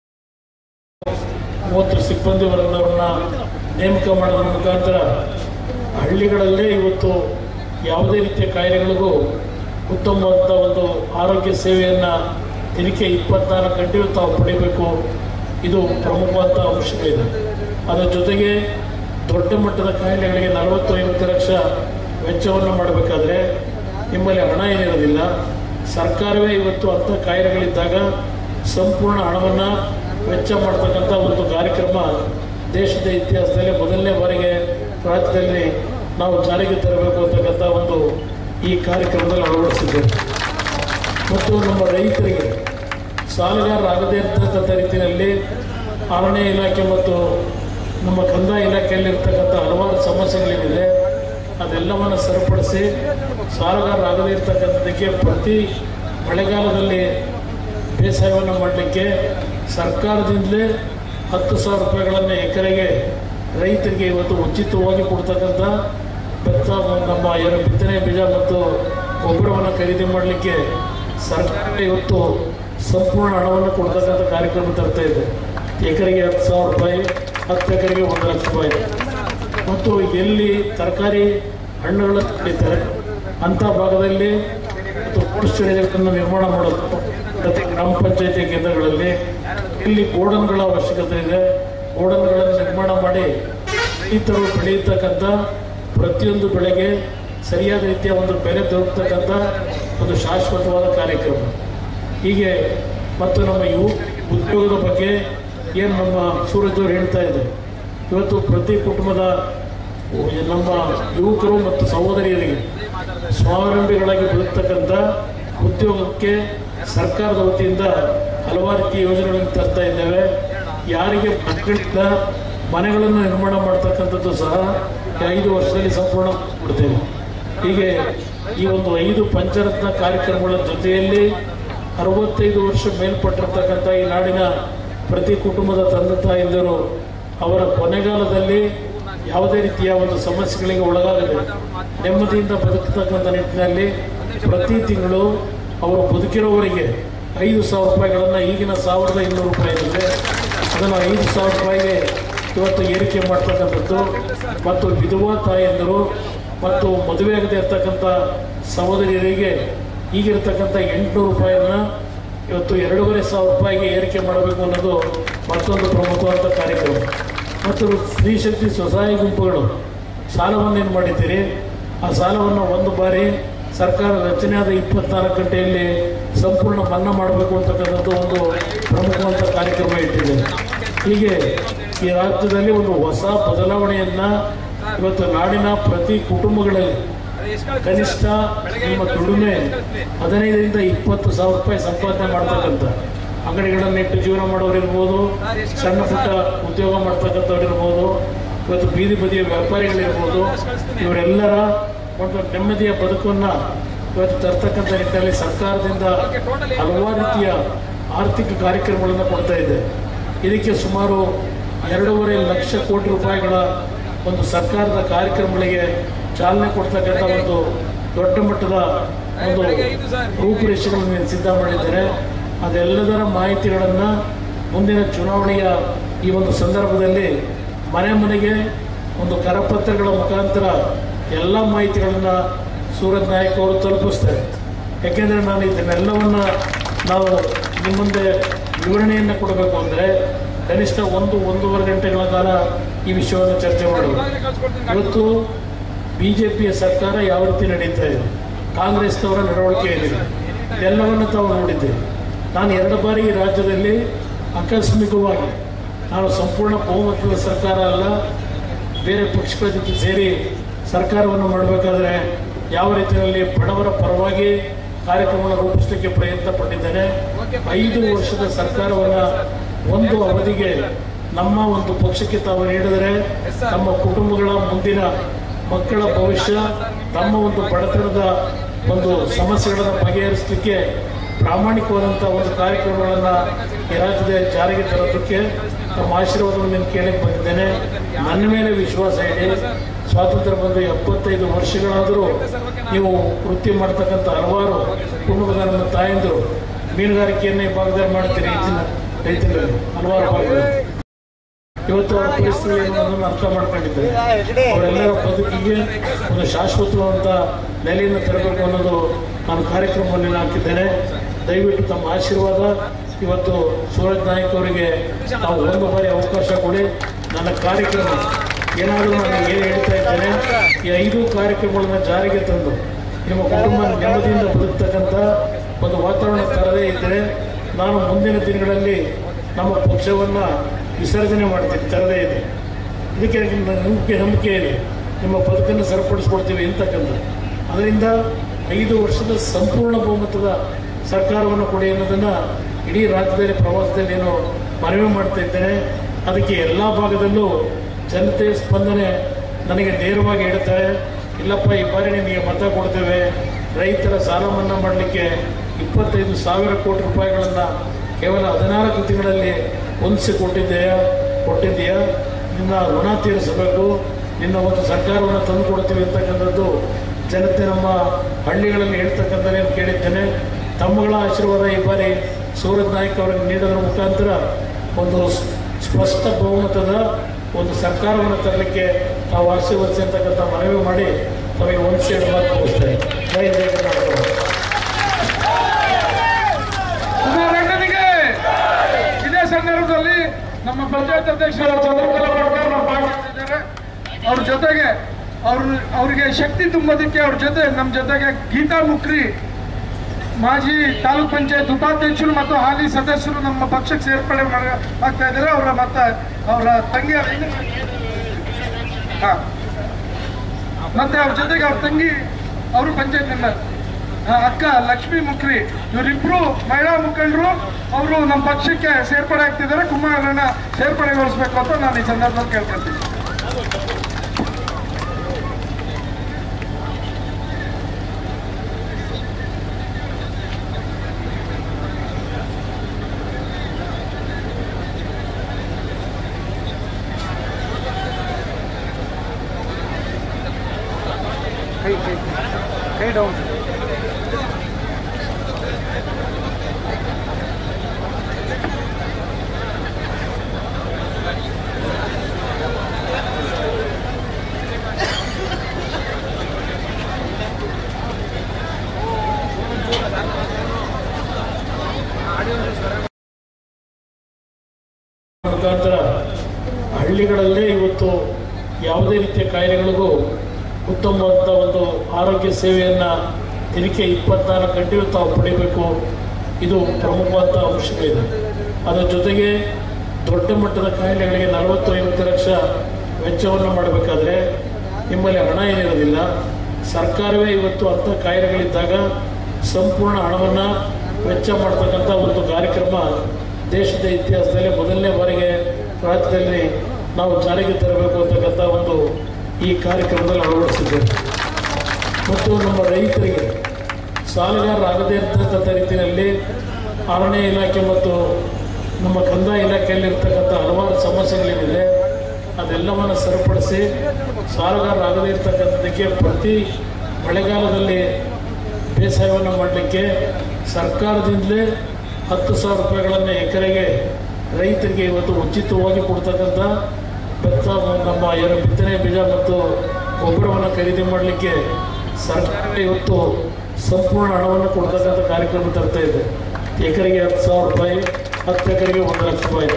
ಮೂವತ್ತು ಸಿಬ್ಬಂದಿ ವರ್ಗದವರನ್ನ ನೇಮಕ ಮಾಡೋದ್ರ ಮುಖಾಂತರ ಹಳ್ಳಿಗಳಲ್ಲೇ ಇವತ್ತು ಯಾವುದೇ ರೀತಿಯ ಕಾಯಿಲೆಗಳಿಗೂ ಉತ್ತಮವಾದ ಒಂದು ಆರೋಗ್ಯ ಸೇವೆಯನ್ನು ದಿನಕ್ಕೆ ಇಪ್ಪತ್ನಾಲ್ಕು ಗಂಟೆಯೂ ತಾವು ಪಡಿಬೇಕು ಇದು ಪ್ರಮುಖವಾದ ಅಂಶಗಳಿದೆ ಅದರ ಜೊತೆಗೆ ದೊಡ್ಡ ಮಟ್ಟದ ಕಾಯಿಲೆಗಳಿಗೆ ನಲವತ್ತು ಐವತ್ತು ಲಕ್ಷ ವೆಚ್ಚವನ್ನು ಮಾಡಬೇಕಾದ್ರೆ ನಿಮ್ಮಲ್ಲಿ ಹಣ ಏನಿರೋದಿಲ್ಲ ಸರ್ಕಾರವೇ ಇವತ್ತು ಅಂಥ ಕಾಯಿಲೆಗಳಿದ್ದಾಗ ಸಂಪೂರ್ಣ ಹಣವನ್ನು ವೆಚ್ಚ ಮಾಡ್ತಕ್ಕಂಥ ಒಂದು ಕಾರ್ಯಕ್ರಮ ದೇಶದ ಇತಿಹಾಸದಲ್ಲಿ ಮೊದಲನೇ ಬಾರಿಗೆ ರಾಜ್ಯದಲ್ಲಿ ನಾವು ಜಾರಿಗೆ ತರಬೇಕು ಅಂತಕ್ಕಂಥ ಒಂದು ಈ ಕಾರ್ಯಕ್ರಮದಲ್ಲಿ ಅಳವಡಿಸಿದ್ದೇವೆ ಮತ್ತು ನಮ್ಮ ರೈತರಿಗೆ ಸಾಲಗಾರರಾಗದೇ ಇರ್ತಕ್ಕಂಥ ರೀತಿಯಲ್ಲಿ ಅರಣ್ಯ ಇಲಾಖೆ ಮತ್ತು ನಮ್ಮ ಕಂದಾಯ ಇಲಾಖೆಯಲ್ಲಿರ್ತಕ್ಕಂಥ ಹಲವಾರು ಸಮಸ್ಯೆಗಳೇನಿದೆ ಅದೆಲ್ಲವನ್ನು ಸರಿಪಡಿಸಿ ಸಾಲಗಾರರಾಗದೇ ಇರ್ತಕ್ಕಂಥದ್ದಕ್ಕೆ ಪ್ರತಿ ಮಳೆಗಾಲದಲ್ಲಿ ಬೇಸಾಯವನ್ನು ಮಾಡಲಿಕ್ಕೆ ಸರ್ಕಾರದಿಂದಲೇ ಹತ್ತು ಸಾವಿರ ರೂಪಾಯಿಗಳನ್ನು ಎಕರೆಗೆ ರೈತರಿಗೆ ಇವತ್ತು ಉಚಿತವಾಗಿ ಕೊಡ್ತಕ್ಕಂಥ ಭತ್ತ ನಮ್ಮ ಏನು ಬಿತ್ತನೆ ಬೀಜ ಮತ್ತು ಗೊಬ್ಬರವನ್ನು ಖರೀದಿ ಮಾಡಲಿಕ್ಕೆ ಸರ್ಕಾರ ಇವತ್ತು ಸಂಪೂರ್ಣ ಹಣವನ್ನು ಕೊಡ್ತಕ್ಕಂಥ ಕಾರ್ಯಕ್ರಮ ತರ್ತಾ ಇದೆ ಎಕರೆಗೆ ಹತ್ತು ಸಾವಿರ ರೂಪಾಯಿ ಹತ್ತು ಎಕರೆಗೆ ಒಂದು ಲಕ್ಷ ರೂಪಾಯಿ ಮತ್ತು ಎಲ್ಲಿ ತರಕಾರಿ ಹಣ್ಣುಗಳು ಬೆಳೀತಾರೆ ಅಂಥ ಭಾಗದಲ್ಲಿ ಮತ್ತು ಕೋಲ್ಡ್ ಸ್ಟೋರೇಜ್ಗಳನ್ನು ನಿರ್ಮಾಣ ಮಾಡೋದು ಪ್ರತಿ ಗ್ರಾಮ ಪಂಚಾಯತಿ ಕೇಂದ್ರಗಳಲ್ಲಿ ಇಲ್ಲಿ ಗೋಡನ್ಗಳ ಅವಶ್ಯಕತೆ ಇದೆ ಗೋಡನ್ಗಳನ್ನು ನಿರ್ಮಾಣ ಮಾಡಿ ರೈತರು ಬೆಳೆಯತಕ್ಕಂಥ ಪ್ರತಿಯೊಂದು ಬೆಳೆಗೆ ಸರಿಯಾದ ರೀತಿಯ ಒಂದು ಬೆಲೆ ದೊರಕತಕ್ಕಂಥ ಒಂದು ಶಾಶ್ವತವಾದ ಕಾರ್ಯಕ್ರಮ ಹೀಗೆ ಮತ್ತು ನಮ್ಮ ಯುವ ಉದ್ಯೋಗದ ಬಗ್ಗೆ ಏನು ನಮ್ಮ ಸೂರಜ್ ಅವರು ಹೇಳ್ತಾ ಇದ್ದಾರೆ ಇವತ್ತು ಪ್ರತಿ ಕುಟುಂಬದ ನಮ್ಮ ಯುವಕರು ಮತ್ತು ಸಹೋದರಿಯರಿಗೆ ಸ್ವಾವಲಂಬಿಗಳಾಗಿ ಬದುಕ್ತಕ್ಕಂಥ ಉದ್ಯೋಗಕ್ಕೆ ಸರ್ಕಾರದ ವತಿಯಿಂದ ಹಲವಾರು ರೀತಿಯ ಯೋಜನೆಗಳನ್ನು ತರ್ತಾ ಇದ್ದೇವೆ ಯಾರಿಗೆ ಮಕ್ಕಳಿಂದ ಮನೆಗಳನ್ನು ನಿರ್ಮಾಣ ಮಾಡ್ತಕ್ಕಂಥದ್ದು ಸಹ ಈ ಐದು ವರ್ಷದಲ್ಲಿ ಸಂಪೂರ್ಣ ಕೊಡ್ತೇವೆ ಹೀಗೆ ಈ ಒಂದು ಐದು ಪಂಚರತ್ನ ಕಾರ್ಯಕ್ರಮಗಳ ಜೊತೆಯಲ್ಲಿ ಅರವತ್ತೈದು ವರ್ಷ ಮೇಲ್ಪಟ್ಟಿರ್ತಕ್ಕಂಥ ಈ ನಾಡಿನ ಪ್ರತಿ ಕುಟುಂಬದ ತಂದೆ ತಾಯಿಂದರು ಅವರ ಕೊನೆಗಾಲದಲ್ಲಿ ಯಾವುದೇ ರೀತಿಯ ಒಂದು ಸಮಸ್ಯೆಗಳಿಗೆ ಒಳಗಾಗದೆ ನೆಮ್ಮದಿಯಿಂದ ಬದುಕತಕ್ಕಂಥ ನಿಟ್ಟಿನಲ್ಲಿ ಪ್ರತಿ ತಿಂಗಳು ಅವರು ಬದುಕಿರೋವರಿಗೆ ಐದು ಸಾವಿರ ರೂಪಾಯಿಗಳನ್ನು ಈಗಿನ ಸಾವಿರದ ಇನ್ನೂರು ರೂಪಾಯಿ ಇರುತ್ತೆ ಅದನ್ನು ಐದು ಸಾವಿರ ರೂಪಾಯಿಗೆ ಇವತ್ತು ಏರಿಕೆ ಮಾಡ್ತಕ್ಕಂಥದ್ದು ಮತ್ತು ವಿಧವಾ ತಾಯಂದರು ಮತ್ತು ಮದುವೆ ಆಗದೆ ಇರ್ತಕ್ಕಂಥ ಸಹೋದರಿಯರಿಗೆ ಈಗಿರ್ತಕ್ಕಂಥ ಎಂಟುನೂರು ರೂಪಾಯಿಯನ್ನ ಇವತ್ತು ಎರಡೂವರೆ ಸಾವಿರ ರೂಪಾಯಿಗೆ ಏರಿಕೆ ಮಾಡಬೇಕು ಅನ್ನೋದು ಮತ್ತೊಂದು ಪ್ರಮುಖವಾದ ಕಾರ್ಯಕ್ರಮ ಮತ್ತು ಸ್ತ್ರೀ ಶಕ್ತಿ ಸ್ವಸಹಾಯ ಗುಂಪುಗಳು ಸಾಲವನ್ನು ಏನು ಮಾಡಿದ್ದೀರಿ ಆ ಸಾಲವನ್ನು ಒಂದು ಬಾರಿ ಸರ್ಕಾರ ರಚನೆಯಾದ ಇಪ್ಪತ್ನಾಲ್ಕು ಗಂಟೆಯಲ್ಲಿ ಸಂಪೂರ್ಣ ಮನ್ನಾ ಮಾಡಬೇಕು ಅಂತಕ್ಕಂಥದ್ದು ಒಂದು ಪ್ರಮುಖವಾದ ಕಾರ್ಯಕ್ರಮ ಇಟ್ಟಿದೆ ಹೀಗೆ ಈ ರಾಜ್ಯದಲ್ಲಿ ಒಂದು ಹೊಸ ಬದಲಾವಣೆಯನ್ನು ಇವತ್ತು ನಾಡಿನ ಪ್ರತಿ ಕುಟುಂಬಗಳಲ್ಲಿ ಕನಿಷ್ಠ ನಿಮ್ಮ ದುಡಿಮೆ ಹದಿನೈದರಿಂದ ಇಪ್ಪತ್ತು ಸಾವಿರ ರೂಪಾಯಿ ಸಂಪಾದನೆ ಮಾಡ್ತಕ್ಕಂಥ ಅಂಗಡಿಗಳನ್ನು ಇಟ್ಟು ಜೀವನ ಮಾಡೋರು ಇರ್ಬೋದು ಸಣ್ಣ ಪುಟ್ಟ ಉದ್ಯೋಗ ಮಾಡ್ತಕ್ಕಂಥವ್ರು ಇರ್ಬೋದು ಇವತ್ತು ಬೀದಿ ಬದಿಯ ವ್ಯಾಪಾರಿಗಳಿರ್ಬೋದು ಇವರೆಲ್ಲರ ಒಂದು ನೆಮ್ಮದಿಯ ಬದುಕನ್ನು ಇವತ್ತು ತರ್ತಕ್ಕಂಥ ನಿಟ್ಟಿನಲ್ಲಿ ಸರ್ಕಾರದಿಂದ ಹಲವಾರು ರೀತಿಯ ಆರ್ಥಿಕ ಕಾರ್ಯಕ್ರಮಗಳನ್ನು ಕೊಡ್ತಾ ಇದೆ ಇದಕ್ಕೆ ಸುಮಾರು ಎರಡೂವರೆ ಲಕ್ಷ ಕೋಟಿ ರೂಪಾಯಿಗಳ ಒಂದು ಸರ್ಕಾರದ ಕಾರ್ಯಕ್ರಮಗಳಿಗೆ ಚಾಲನೆ ಕೊಡ್ತಕ್ಕಂಥ ಒಂದು ದೊಡ್ಡ ಮಟ್ಟದ ಒಂದು ರೂಪುರೇಷೆಗಳನ್ನು ಸಿದ್ಧ ಮಾಡಿದ್ದಾರೆ ಅದೆಲ್ಲದರ ಮಾಹಿತಿಗಳನ್ನು ಮುಂದಿನ ಚುನಾವಣೆಯ ಈ ಒಂದು ಸಂದರ್ಭದಲ್ಲಿ ಮನೆ ಮನೆಗೆ ಒಂದು ಕರಪತ್ರಗಳ ಮುಖಾಂತರ ಎಲ್ಲ ಮಾಹಿತಿಗಳನ್ನು ಸೂರಜ್ ನಾಯಕ್ ಅವರು ತಲುಪಿಸ್ತಾರೆ ಯಾಕೆಂದರೆ ನಾನು ಇದನ್ನೆಲ್ಲವನ್ನು ನಾವು ನಿಮ್ಮ ಮುಂದೆ ವಿವರಣೆಯನ್ನು ಕೊಡಬೇಕು ಅಂದರೆ ಕನಿಷ್ಠ ಒಂದು ಒಂದೂವರೆ ಗಂಟೆಗಳ ಕಾಲ ಈ ವಿಷಯವನ್ನು ಚರ್ಚೆ ಮಾಡಬೇಕು ಇವತ್ತು ಬಿ ಜೆ ಪಿಯ ಸರ್ಕಾರ ಯಾವ ರೀತಿ ನಡೀತಾ ಇದೆ ಕಾಂಗ್ರೆಸ್ನವರ ನಡವಳಿಕೆ ಏನಿದೆ ಇದೆಲ್ಲವನ್ನು ತಾವು ನೋಡಿದ್ದೀರಿ ನಾನು ಎರಡು ಬಾರಿ ಈ ರಾಜ್ಯದಲ್ಲಿ ಆಕಸ್ಮಿಕವಾಗಿ ನಾನು ಸಂಪೂರ್ಣ ಬಹುಮತದ ಸರ್ಕಾರ ಅಲ್ಲ ಬೇರೆ ಪಕ್ಷಗಳ ಜೊತೆ ಸೇರಿ ಸರ್ಕಾರವನ್ನು ಮಾಡಬೇಕಾದ್ರೆ ಯಾವ ರೀತಿಯಲ್ಲಿ ಬಡವರ ಪರವಾಗಿ ಕಾರ್ಯಕ್ರಮವನ್ನು ರೂಪಿಸಲಿಕ್ಕೆ ಪ್ರಯತ್ನ ಪಟ್ಟಿದ್ದೇನೆ ಐದು ವರ್ಷದ ಸರ್ಕಾರವನ್ನು ಒಂದು ಅವಧಿಗೆ ನಮ್ಮ ಒಂದು ಪಕ್ಷಕ್ಕೆ ತಾವು ನೀಡಿದರೆ ತಮ್ಮ ಕುಟುಂಬಗಳ ಮುಂದಿನ ಮಕ್ಕಳ ಭವಿಷ್ಯ ತಮ್ಮ ಒಂದು ಬಡತನದ ಒಂದು ಸಮಸ್ಯೆಗಳನ್ನು ಬಗೆಹರಿಸಲಿಕ್ಕೆ ಪ್ರಾಮಾಣಿಕವಾದಂಥ ಒಂದು ಕಾರ್ಯಕ್ರಮಗಳನ್ನು ಈ ರಾಜ್ಯದ ಜಾರಿಗೆ ತರೋದಕ್ಕೆ ತಮ್ಮ ಆಶೀರ್ವಾದವನ್ನು ನಾನು ಕೇಳಕ್ಕೆ ಬಂದಿದ್ದೇನೆ ನನ್ನ ಮೇಲೆ ವಿಶ್ವಾಸ ಇದೆ ಸ್ವಾತಂತ್ರ್ಯ ಬಂದು ಎಪ್ಪತ್ತೈದು ವರ್ಷಗಳಾದರೂ ನೀವು ವೃತ್ತಿ ಮಾಡ್ತಕ್ಕಂಥ ಹಲವಾರು ಕುಟುಂಬದ ನಮ್ಮ ತಾಯಂದಿರು ಮೀನುಗಾರಿಕೆಯನ್ನು ಈ ಭಾಗದಲ್ಲಿ ಮಾಡ್ತೀರಿ ಹೆಚ್ಚಿನ ರೈತರಲ್ಲಿ ಹಲವಾರು ಭಾಗದಲ್ಲಿ ಇವತ್ತು ಅವರ ಪರಿಸ್ಥಿತಿ ಏನು ಅನ್ನೋದನ್ನು ಅರ್ಥ ಮಾಡ್ಕೊಂಡಿದ್ದಾರೆ ಅವರೆಲ್ಲರ ಬದುಕಿಗೆ ಒಂದು ಶಾಶ್ವತವಾದಂಥ ನೆಲೆಯನ್ನು ತರಬೇಕು ಅನ್ನೋದು ನಾನು ಕಾರ್ಯಕ್ರಮವನ್ನು ಹಾಕಿದ್ದೇನೆ ದಯವಿಟ್ಟು ತಮ್ಮ ಆಶೀರ್ವಾದ ಇವತ್ತು ಸೂರಜ್ ನಾಯಕ್ ಅವರಿಗೆ ನಾವು ಒಂದು ಬಾರಿ ಅವಕಾಶ ಕೊಡಿ ನನ್ನ ಕಾರ್ಯಕ್ರಮ ಏನಾದರೂ ನಾನು ಏನು ಹೇಳ್ತಾ ಇದ್ದೇನೆ ಈ ಐದು ಕಾರ್ಯಕ್ರಮಗಳನ್ನು ಜಾರಿಗೆ ತಂದು ನಿಮ್ಮ ಕುಟುಂಬ ನೆಮ್ಮದಿಯಿಂದ ಬದುಕ್ತಕ್ಕಂಥ ಒಂದು ವಾತಾವರಣ ತರದೇ ಇದ್ದರೆ ನಾನು ಮುಂದಿನ ದಿನಗಳಲ್ಲಿ ನಮ್ಮ ಪಕ್ಷವನ್ನು ವಿಸರ್ಜನೆ ಮಾಡ್ತೀನಿ ತರದೇ ಇದೆ ಇದಕ್ಕೆ ನಿಮ್ಮ ನಂಬಿಕೆ ನಂಬಿಕೆ ಇದೆ ನಿಮ್ಮ ಬದುಕನ್ನು ಸರಿಪಡಿಸ್ಕೊಡ್ತೀವಿ ಅಂತಕ್ಕಂಥ ಅದರಿಂದ ಐದು ವರ್ಷದ ಸಂಪೂರ್ಣ ಬಹುಮತದ ಸರ್ಕಾರವನ್ನು ಕೊಡಿ ಅನ್ನೋದನ್ನು ಇಡೀ ರಾಜ್ಯದಲ್ಲಿ ಪ್ರವಾಸದಲ್ಲಿ ಏನು ಮನವಿ ಮಾಡ್ತಾ ಇದ್ದೇನೆ ಅದಕ್ಕೆ ಎಲ್ಲ ಭಾಗದಲ್ಲೂ ಜನತೆ ಸ್ಪಂದನೆ ನನಗೆ ನೇರವಾಗಿ ಹೇಳ್ತಾರೆ ಇಲ್ಲಪ್ಪ ಈ ಬಾರಿ ನಿನಗೆ ಮತ ಕೊಡ್ತೇವೆ ರೈತರ ಸಾಲ ಮನ್ನಾ ಮಾಡಲಿಕ್ಕೆ ಇಪ್ಪತ್ತೈದು ಸಾವಿರ ಕೋಟಿ ರೂಪಾಯಿಗಳನ್ನು ಕೇವಲ ಹದಿನಾಲ್ಕು ತಿಂಗಳಲ್ಲಿ ಹೊಂದಿಸಿ ಕೊಟ್ಟಿದೆಯಾ ಕೊಟ್ಟಿದ್ದೀಯಾ ನಿನ್ನ ಋಣ ತೀರಿಸಬೇಕು ನಿನ್ನ ಒಂದು ಸರ್ಕಾರವನ್ನು ತಂದು ಕೊಡ್ತೀವಿ ಅಂತಕ್ಕಂಥದ್ದು ಜನತೆ ನಮ್ಮ ಹಳ್ಳಿಗಳಲ್ಲಿ ಹೇಳ್ತಕ್ಕಂಥ ನಾನು ಕೇಳಿದ್ದೇನೆ ತಮ್ಮಗಳ ಆಶೀರ್ವಾದ ಈ ಬಾರಿ ಸೂರಜ್ ನಾಯ್ಕ್ ಅವರಿಗೆ ನೀಡೋದ್ರ ಮುಖಾಂತರ ಒಂದು ಸ್- ಸ್ಪಷ್ಟ ಬಹುಮತದ ಒಂದು ಸರ್ಕಾರವನ್ನು ತರಲಿಕ್ಕೆ ತಾವು ಆಶೀರ್ವದಿಸಿ ಅಂತಕ್ಕಂಥ ಮನವಿ ಮಾಡಿ ತಮಗೆ ಒಂದು ಸೇರಿ ಮಾತು ಮುಗಿಸ್ತೇನೆ ಜೈ ಜಯ ಕರ್ನಾಟಕ ಕುಮಾರಣ್ಣನಿಗೆ ಇದೇ ಸಂದರ್ಭದಲ್ಲಿ ನಮ್ಮ ಪಂಚಾಯತ್ ಅಧ್ಯಕ್ಷರ ಚಂದ್ರಕಲಾ ಪಡ್ಕರ್ ನಮ್ಮ ಭಾಗವಹಿಸಿದ್ದಾರೆ ಅವ್ರ ಜೊತೆಗೆ ಅವ್ರ ಅವ್ರಿಗೆ ಶಕ್ತಿ ತುಂಬೋದಕ್ಕೆ ಅವ್ರ ಜೊತೆ ನಮ್ಮ ಜೊತೆಗೆ ಗೀತಾ ಮುಕ್ರಿ ಮಾಜಿ ತಾಲೂಕ್ ಪಂಚಾಯತ್ ಉಪಾಧ್ಯಕ್ಷರು ಮತ್ತು ಹಾಲಿ ಸದಸ್ಯರು ನಮ್ಮ ಪಕ್ಷಕ್ಕೆ ಸೇರ್ಪಡೆ ಮಾಡ ಆಗ್ತಾ ಇದ್ದಾರೆ ಅವರ ಮತ್ತೆ ಅವರ ತಂಗಿ ಹಾ. ಮತ್ತೆ ಅವ್ರ ಜೊತೆಗೆ ಅವ್ರ ತಂಗಿ ಅವರು ಪಂಚಾಯತ್ ಮೆಂಬರ್ ಅಕ್ಕ ಲಕ್ಷ್ಮೀ ಮುಖ್ರಿ ಇವರಿಬ್ರು ಮಹಿಳಾ ಮುಖಂಡರು ಅವರು ನಮ್ಮ ಪಕ್ಷಕ್ಕೆ ಸೇರ್ಪಡೆ ಆಗ್ತಿದ್ದಾರೆ ಕುಮಾರಣ್ಣ ಸೇರ್ಪಡೆಗೊಳಿಸ್ಬೇಕು ಅಂತ ನಾನು ಈ ಸಂದರ್ಭದಲ್ಲಿ ಕೇಳ್ಕೊಳ್ತೀನಿ ಮುಖಾಂತರ ಹಳ್ಳಿಗಳಲ್ಲೇ ಇವತ್ತು ಯಾವುದೇ ರೀತಿಯ ಕಾಯಿಲೆಗಳಿಗೂ ಉತ್ತಮವಾದ ಒಂದು ಆರೋಗ್ಯ ಸೇವೆಯನ್ನು ದಿನಕ್ಕೆ ಇಪ್ಪತ್ನಾಲ್ಕು ಗಂಟೆಯೂ ತಾವು ಪಡಿಬೇಕು ಇದು ಪ್ರಮುಖವಾದ ಅಂಶಗಳಿದೆ ಅದರ ಜೊತೆಗೆ ದೊಡ್ಡ ಮಟ್ಟದ ಕಾಯಿಲೆಗಳಿಗೆ ನಲವತ್ತು ಐವತ್ತು ಲಕ್ಷ ವೆಚ್ಚವನ್ನು ಮಾಡಬೇಕಾದ್ರೆ ನಿಮ್ಮಲ್ಲಿ ಹಣ ಏನಿರೋದಿಲ್ಲ ಸರ್ಕಾರವೇ ಇವತ್ತು ಅಂಥ ಕಾಯಿಲೆಗಳಿದ್ದಾಗ ಸಂಪೂರ್ಣ ಹಣವನ್ನು ವೆಚ್ಚ ಮಾಡ್ತಕ್ಕಂಥ ಒಂದು ಕಾರ್ಯಕ್ರಮ ದೇಶದ ಇತಿಹಾಸದಲ್ಲಿ ಮೊದಲನೇ ಬಾರಿಗೆ ರಾಜ್ಯದಲ್ಲಿ ನಾವು ಜಾರಿಗೆ ತರಬೇಕು ಅಂತಕ್ಕಂಥ ಒಂದು ಈ ಕಾರ್ಯಕ್ರಮದಲ್ಲಿ ಅಳವಡಿಸಿದ್ದೇವೆ ಮತ್ತು ನಮ್ಮ ರೈತರಿಗೆ ಸಾಲಗಾರರಾಗದೇ ಇರತಕ್ಕಂಥ ರೀತಿಯಲ್ಲಿ ಅರಣ್ಯ ಇಲಾಖೆ ಮತ್ತು ನಮ್ಮ ಕಂದಾಯ ಇಲಾಖೆಯಲ್ಲಿರ್ತಕ್ಕಂಥ ಹಲವಾರು ಸಮಸ್ಯೆಗಳೇನಿದೆ ಅದೆಲ್ಲವನ್ನು ಸರಿಪಡಿಸಿ ಸಾಲಗಾರರಾಗದೇ ಇರತಕ್ಕಂಥದ್ದಕ್ಕೆ ಪ್ರತಿ ಮಳೆಗಾಲದಲ್ಲಿ ಬೇಸಾಯವನ್ನು ಮಾಡಲಿಕ್ಕೆ ಸರ್ಕಾರದಿಂದಲೇ ಹತ್ತು ಸಾವಿರ ರೂಪಾಯಿಗಳನ್ನು ಎಕರೆಗೆ ರೈತರಿಗೆ ಇವತ್ತು ಉಚಿತವಾಗಿ ಕೊಡ್ತಕ್ಕಂಥ ಭತ್ತ ನಮ್ಮ ಏನು ಬಿತ್ತನೆ ಬೀಜ ಮತ್ತು ಗೊಬ್ಬರವನ್ನು ಖರೀದಿ ಮಾಡಲಿಕ್ಕೆ ಸರ್ಕಾರ ಇವತ್ತು ಸಂಪೂರ್ಣ ಹಣವನ್ನು ಕೊಡ್ತಕ್ಕಂಥ ಕಾರ್ಯಕ್ರಮ ತರ್ತಾ ಇದೆ ಎಕರೆಗೆ ಹತ್ತು ಸಾವಿರ ರೂಪಾಯಿ ಹತ್ತು ಎಕರೆಗೆ ಒಂದು ಲಕ್ಷ ರೂಪಾಯಿ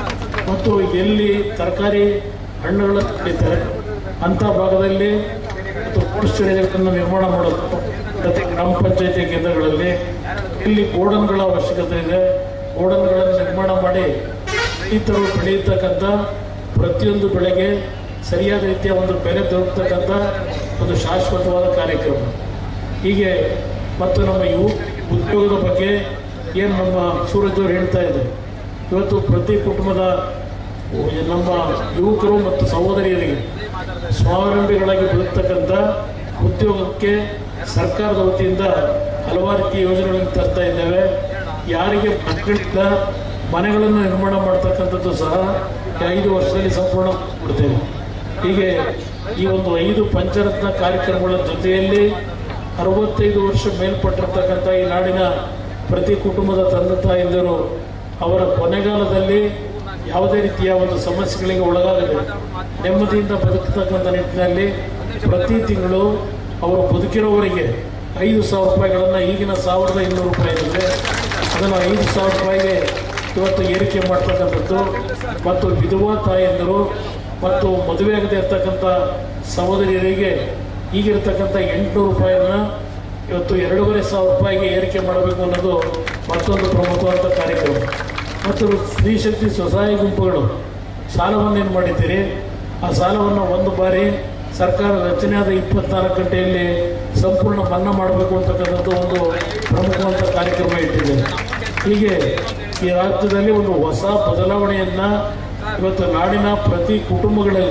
ಮತ್ತು ಎಲ್ಲಿ ತರಕಾರಿ ಹಣ್ಣುಗಳನ್ನು ಬೆಳೀತಾರೆ ಅಂಥ ಭಾಗದಲ್ಲಿ ಮತ್ತು ಕೋಲ್ಡ್ ಸ್ಟೋರೇಜ್ಗಳನ್ನು ನಿರ್ಮಾಣ ಮಾಡೋದು ಪ್ರತಿ ಗ್ರಾಮ ಪಂಚಾಯತಿ ಕೇಂದ್ರಗಳಲ್ಲಿ ಇಲ್ಲಿ ಗೋಡನ್ಗಳ ಅವಶ್ಯಕತೆ ಇದೆ ಗೋಡನ್ಗಳನ್ನು ನಿರ್ಮಾಣ ಮಾಡಿ ರೈತರು ಬೆಳೆಯತಕ್ಕಂಥ ಪ್ರತಿಯೊಂದು ಬೆಳೆಗೆ ಸರಿಯಾದ ರೀತಿಯ ಒಂದು ಬೆಲೆ ದೊರಕತಕ್ಕಂಥ ಒಂದು ಶಾಶ್ವತವಾದ ಕಾರ್ಯಕ್ರಮ ಹೀಗೆ ಮತ್ತು ನಮ್ಮ ಯುವ ಉದ್ಯೋಗದ ಬಗ್ಗೆ ಏನು ನಮ್ಮ ಸೂರಜ್ ಅವರು ಹೇಳ್ತಾ ಇದ್ದಾರೆ ಇವತ್ತು ಪ್ರತಿ ಕುಟುಂಬದ ನಮ್ಮ ಯುವಕರು ಮತ್ತು ಸಹೋದರಿಯರಿಗೆ ಸ್ವಾವಲಂಬಿಗಳಾಗಿ ಬದುಕ್ತಕ್ಕಂಥ ಉದ್ಯೋಗಕ್ಕೆ ಸರ್ಕಾರದ ವತಿಯಿಂದ ಹಲವಾರು ರೀತಿಯ ಯೋಜನೆಗಳನ್ನು ತರ್ತಾ ಇದ್ದೇವೆ ಯಾರಿಗೆ ಮಕ್ಕಳಿಂದ ಮನೆಗಳನ್ನು ನಿರ್ಮಾಣ ಮಾಡ್ತಕ್ಕಂಥದ್ದು ಸಹ ಈ ಐದು ವರ್ಷದಲ್ಲಿ ಸಂಪೂರ್ಣ ಕೊಡ್ತೇವೆ ಹೀಗೆ ಈ ಒಂದು ಐದು ಪಂಚರತ್ನ ಕಾರ್ಯಕ್ರಮಗಳ ಜೊತೆಯಲ್ಲಿ ಅರವತ್ತೈದು ವರ್ಷ ಮೇಲ್ಪಟ್ಟಿರ್ತಕ್ಕಂಥ ಈ ನಾಡಿನ ಪ್ರತಿ ಕುಟುಂಬದ ತಂದೆ ತಾಯಂದಿರು ಅವರ ಕೊನೆಗಾಲದಲ್ಲಿ ಯಾವುದೇ ರೀತಿಯ ಒಂದು ಸಮಸ್ಯೆಗಳಿಗೆ ಒಳಗಾಗದೆ ನೆಮ್ಮದಿಯಿಂದ ಬದುಕತಕ್ಕಂಥ ನಿಟ್ಟಿನಲ್ಲಿ ಪ್ರತಿ ತಿಂಗಳು ಅವರು ಬದುಕಿರೋವರಿಗೆ ಐದು ಸಾವಿರ ರೂಪಾಯಿಗಳನ್ನು ಈಗಿನ ಸಾವಿರದ ಇನ್ನೂರು ರೂಪಾಯಿ ಇದೆ ಅದನ್ನು ಐದು ಸಾವಿರ ರೂಪಾಯಿಗೆ ಇವತ್ತು ಏರಿಕೆ ಮಾಡ್ತಕ್ಕಂಥದ್ದು ಮತ್ತು ವಿಧವಾ ತಾಯಂದಿರು ಮತ್ತು ಮದುವೆ ಆಗದೆ ಇರ್ತಕ್ಕಂಥ ಸಹೋದರಿಯರಿಗೆ ಈಗಿರ್ತಕ್ಕಂಥ ಎಂಟುನೂರು ರೂಪಾಯಿಯನ್ನ ಇವತ್ತು ಎರಡೂವರೆ ಸಾವಿರ ರೂಪಾಯಿಗೆ ಏರಿಕೆ ಮಾಡಬೇಕು ಅನ್ನೋದು ಮತ್ತೊಂದು ಪ್ರಮುಖವಾದ ಕಾರ್ಯಕ್ರಮ ಮತ್ತು ಸ್ತ್ರೀ ಶಕ್ತಿ ಸ್ವಸಹಾಯ ಗುಂಪುಗಳು ಸಾಲವನ್ನು ಏನು ಮಾಡಿದ್ದೀರಿ ಆ ಸಾಲವನ್ನು ಒಂದು ಬಾರಿ ಸರ್ಕಾರ ರಚನೆಯಾದ ಇಪ್ಪತ್ನಾಲ್ಕು ಗಂಟೆಯಲ್ಲಿ ಸಂಪೂರ್ಣ ಮನ್ನಾ ಮಾಡಬೇಕು ಅಂತಕ್ಕಂಥದ್ದು ಒಂದು ಪ್ರಮುಖವಾದ ಕಾರ್ಯಕ್ರಮ ಇಟ್ಟಿದೆ ಹೀಗೆ ಈ ರಾಜ್ಯದಲ್ಲಿ ಒಂದು ಹೊಸ ಬದಲಾವಣೆಯನ್ನ ಇವತ್ತು ನಾಡಿನ ಪ್ರತಿ ಕುಟುಂಬಗಳಲ್ಲಿ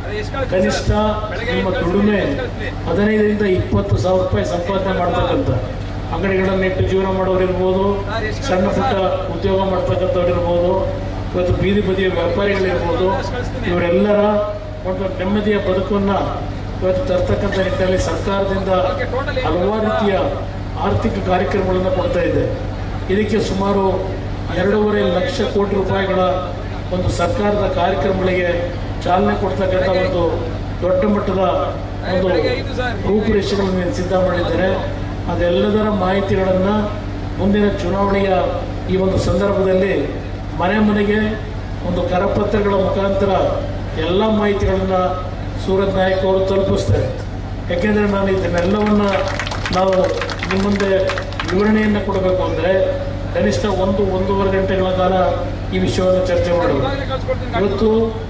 ಕನಿಷ್ಠ ನಿಮ್ಮ ದುಡಿಮೆ ಹದಿನೈದರಿಂದ ಇಪ್ಪತ್ತು ಸಾವಿರ ರೂಪಾಯಿ ಸಂಪಾದನೆ ಮಾಡ್ತಕ್ಕಂಥ ಅಂಗಡಿಗಳನ್ನು ಇಟ್ಟು ಜೀವನ ಮಾಡೋರು ಇರ್ಬೋದು ಸಣ್ಣ ಪುಟ್ಟ ಉದ್ಯೋಗ ಮಾಡ್ತಕ್ಕಂಥವ್ರು ಇರ್ಬೋದು ಇವತ್ತು ಬೀದಿ ಬದಿಯ ವ್ಯಾಪಾರಿಗಳಿರ್ಬೋದು ಇವರೆಲ್ಲರ ಒಂದು ನೆಮ್ಮದಿಯ ಬದುಕನ್ನು ಇವತ್ತು ತರ್ತಕ್ಕಂಥ ನಿಟ್ಟಿನಲ್ಲಿ ಸರ್ಕಾರದಿಂದ ಹಲವಾರು ರೀತಿಯ ಆರ್ಥಿಕ ಕಾರ್ಯಕ್ರಮಗಳನ್ನು ಕೊಡ್ತಾ ಇದೆ ಇದಕ್ಕೆ ಸುಮಾರು ಎರಡೂವರೆ ಲಕ್ಷ ಕೋಟಿ ರೂಪಾಯಿಗಳ ಒಂದು ಸರ್ಕಾರದ ಕಾರ್ಯಕ್ರಮಗಳಿಗೆ ಚಾಲನೆ ಕೊಡ್ತಕ್ಕಂಥ ಒಂದು ದೊಡ್ಡ ಮಟ್ಟದ ಒಂದು ರೂಪುರೇಷೆಗಳನ್ನು నేను ಸಿದ್ಧ ಮಾಡಿದ್ದೇನೆ ಅದೆಲ್ಲದರ ಮಾಹಿತಿಗಳನ್ನು ಮುಂದಿನ ಚುನಾವಣೆಯ ಈ ಒಂದು ಸಂದರ್ಭದಲ್ಲಿ ಮನೆ ಮನೆಗೆ ಒಂದು ಕರಪತ್ರಗಳ ಮುಖಾಂತರ ಎಲ್ಲ ಮಾಹಿತಿಗಳನ್ನು ಸೂರಜ್ ನಾಯಕ್ ಅವರು ತಲುಪಿಸ್ತಾರೆ ಯಾಕೆಂದರೆ ನಾನು ಇದನ್ನೆಲ್ಲವನ್ನು ನಾವು ನಿಮ್ಮ ಮುಂದೆ ವಿವರಣೆಯನ್ನು ಕೊಡಬೇಕು ಅಂದರೆ ಕನಿಷ್ಠ ಒಂದು ಒಂದೂವರೆ ಗಂಟೆಗಳ ಕಾಲ ಈ ವಿಷಯವನ್ನು ಚರ್ಚೆ ಮಾಡಬೇಕು ಇವತ್ತು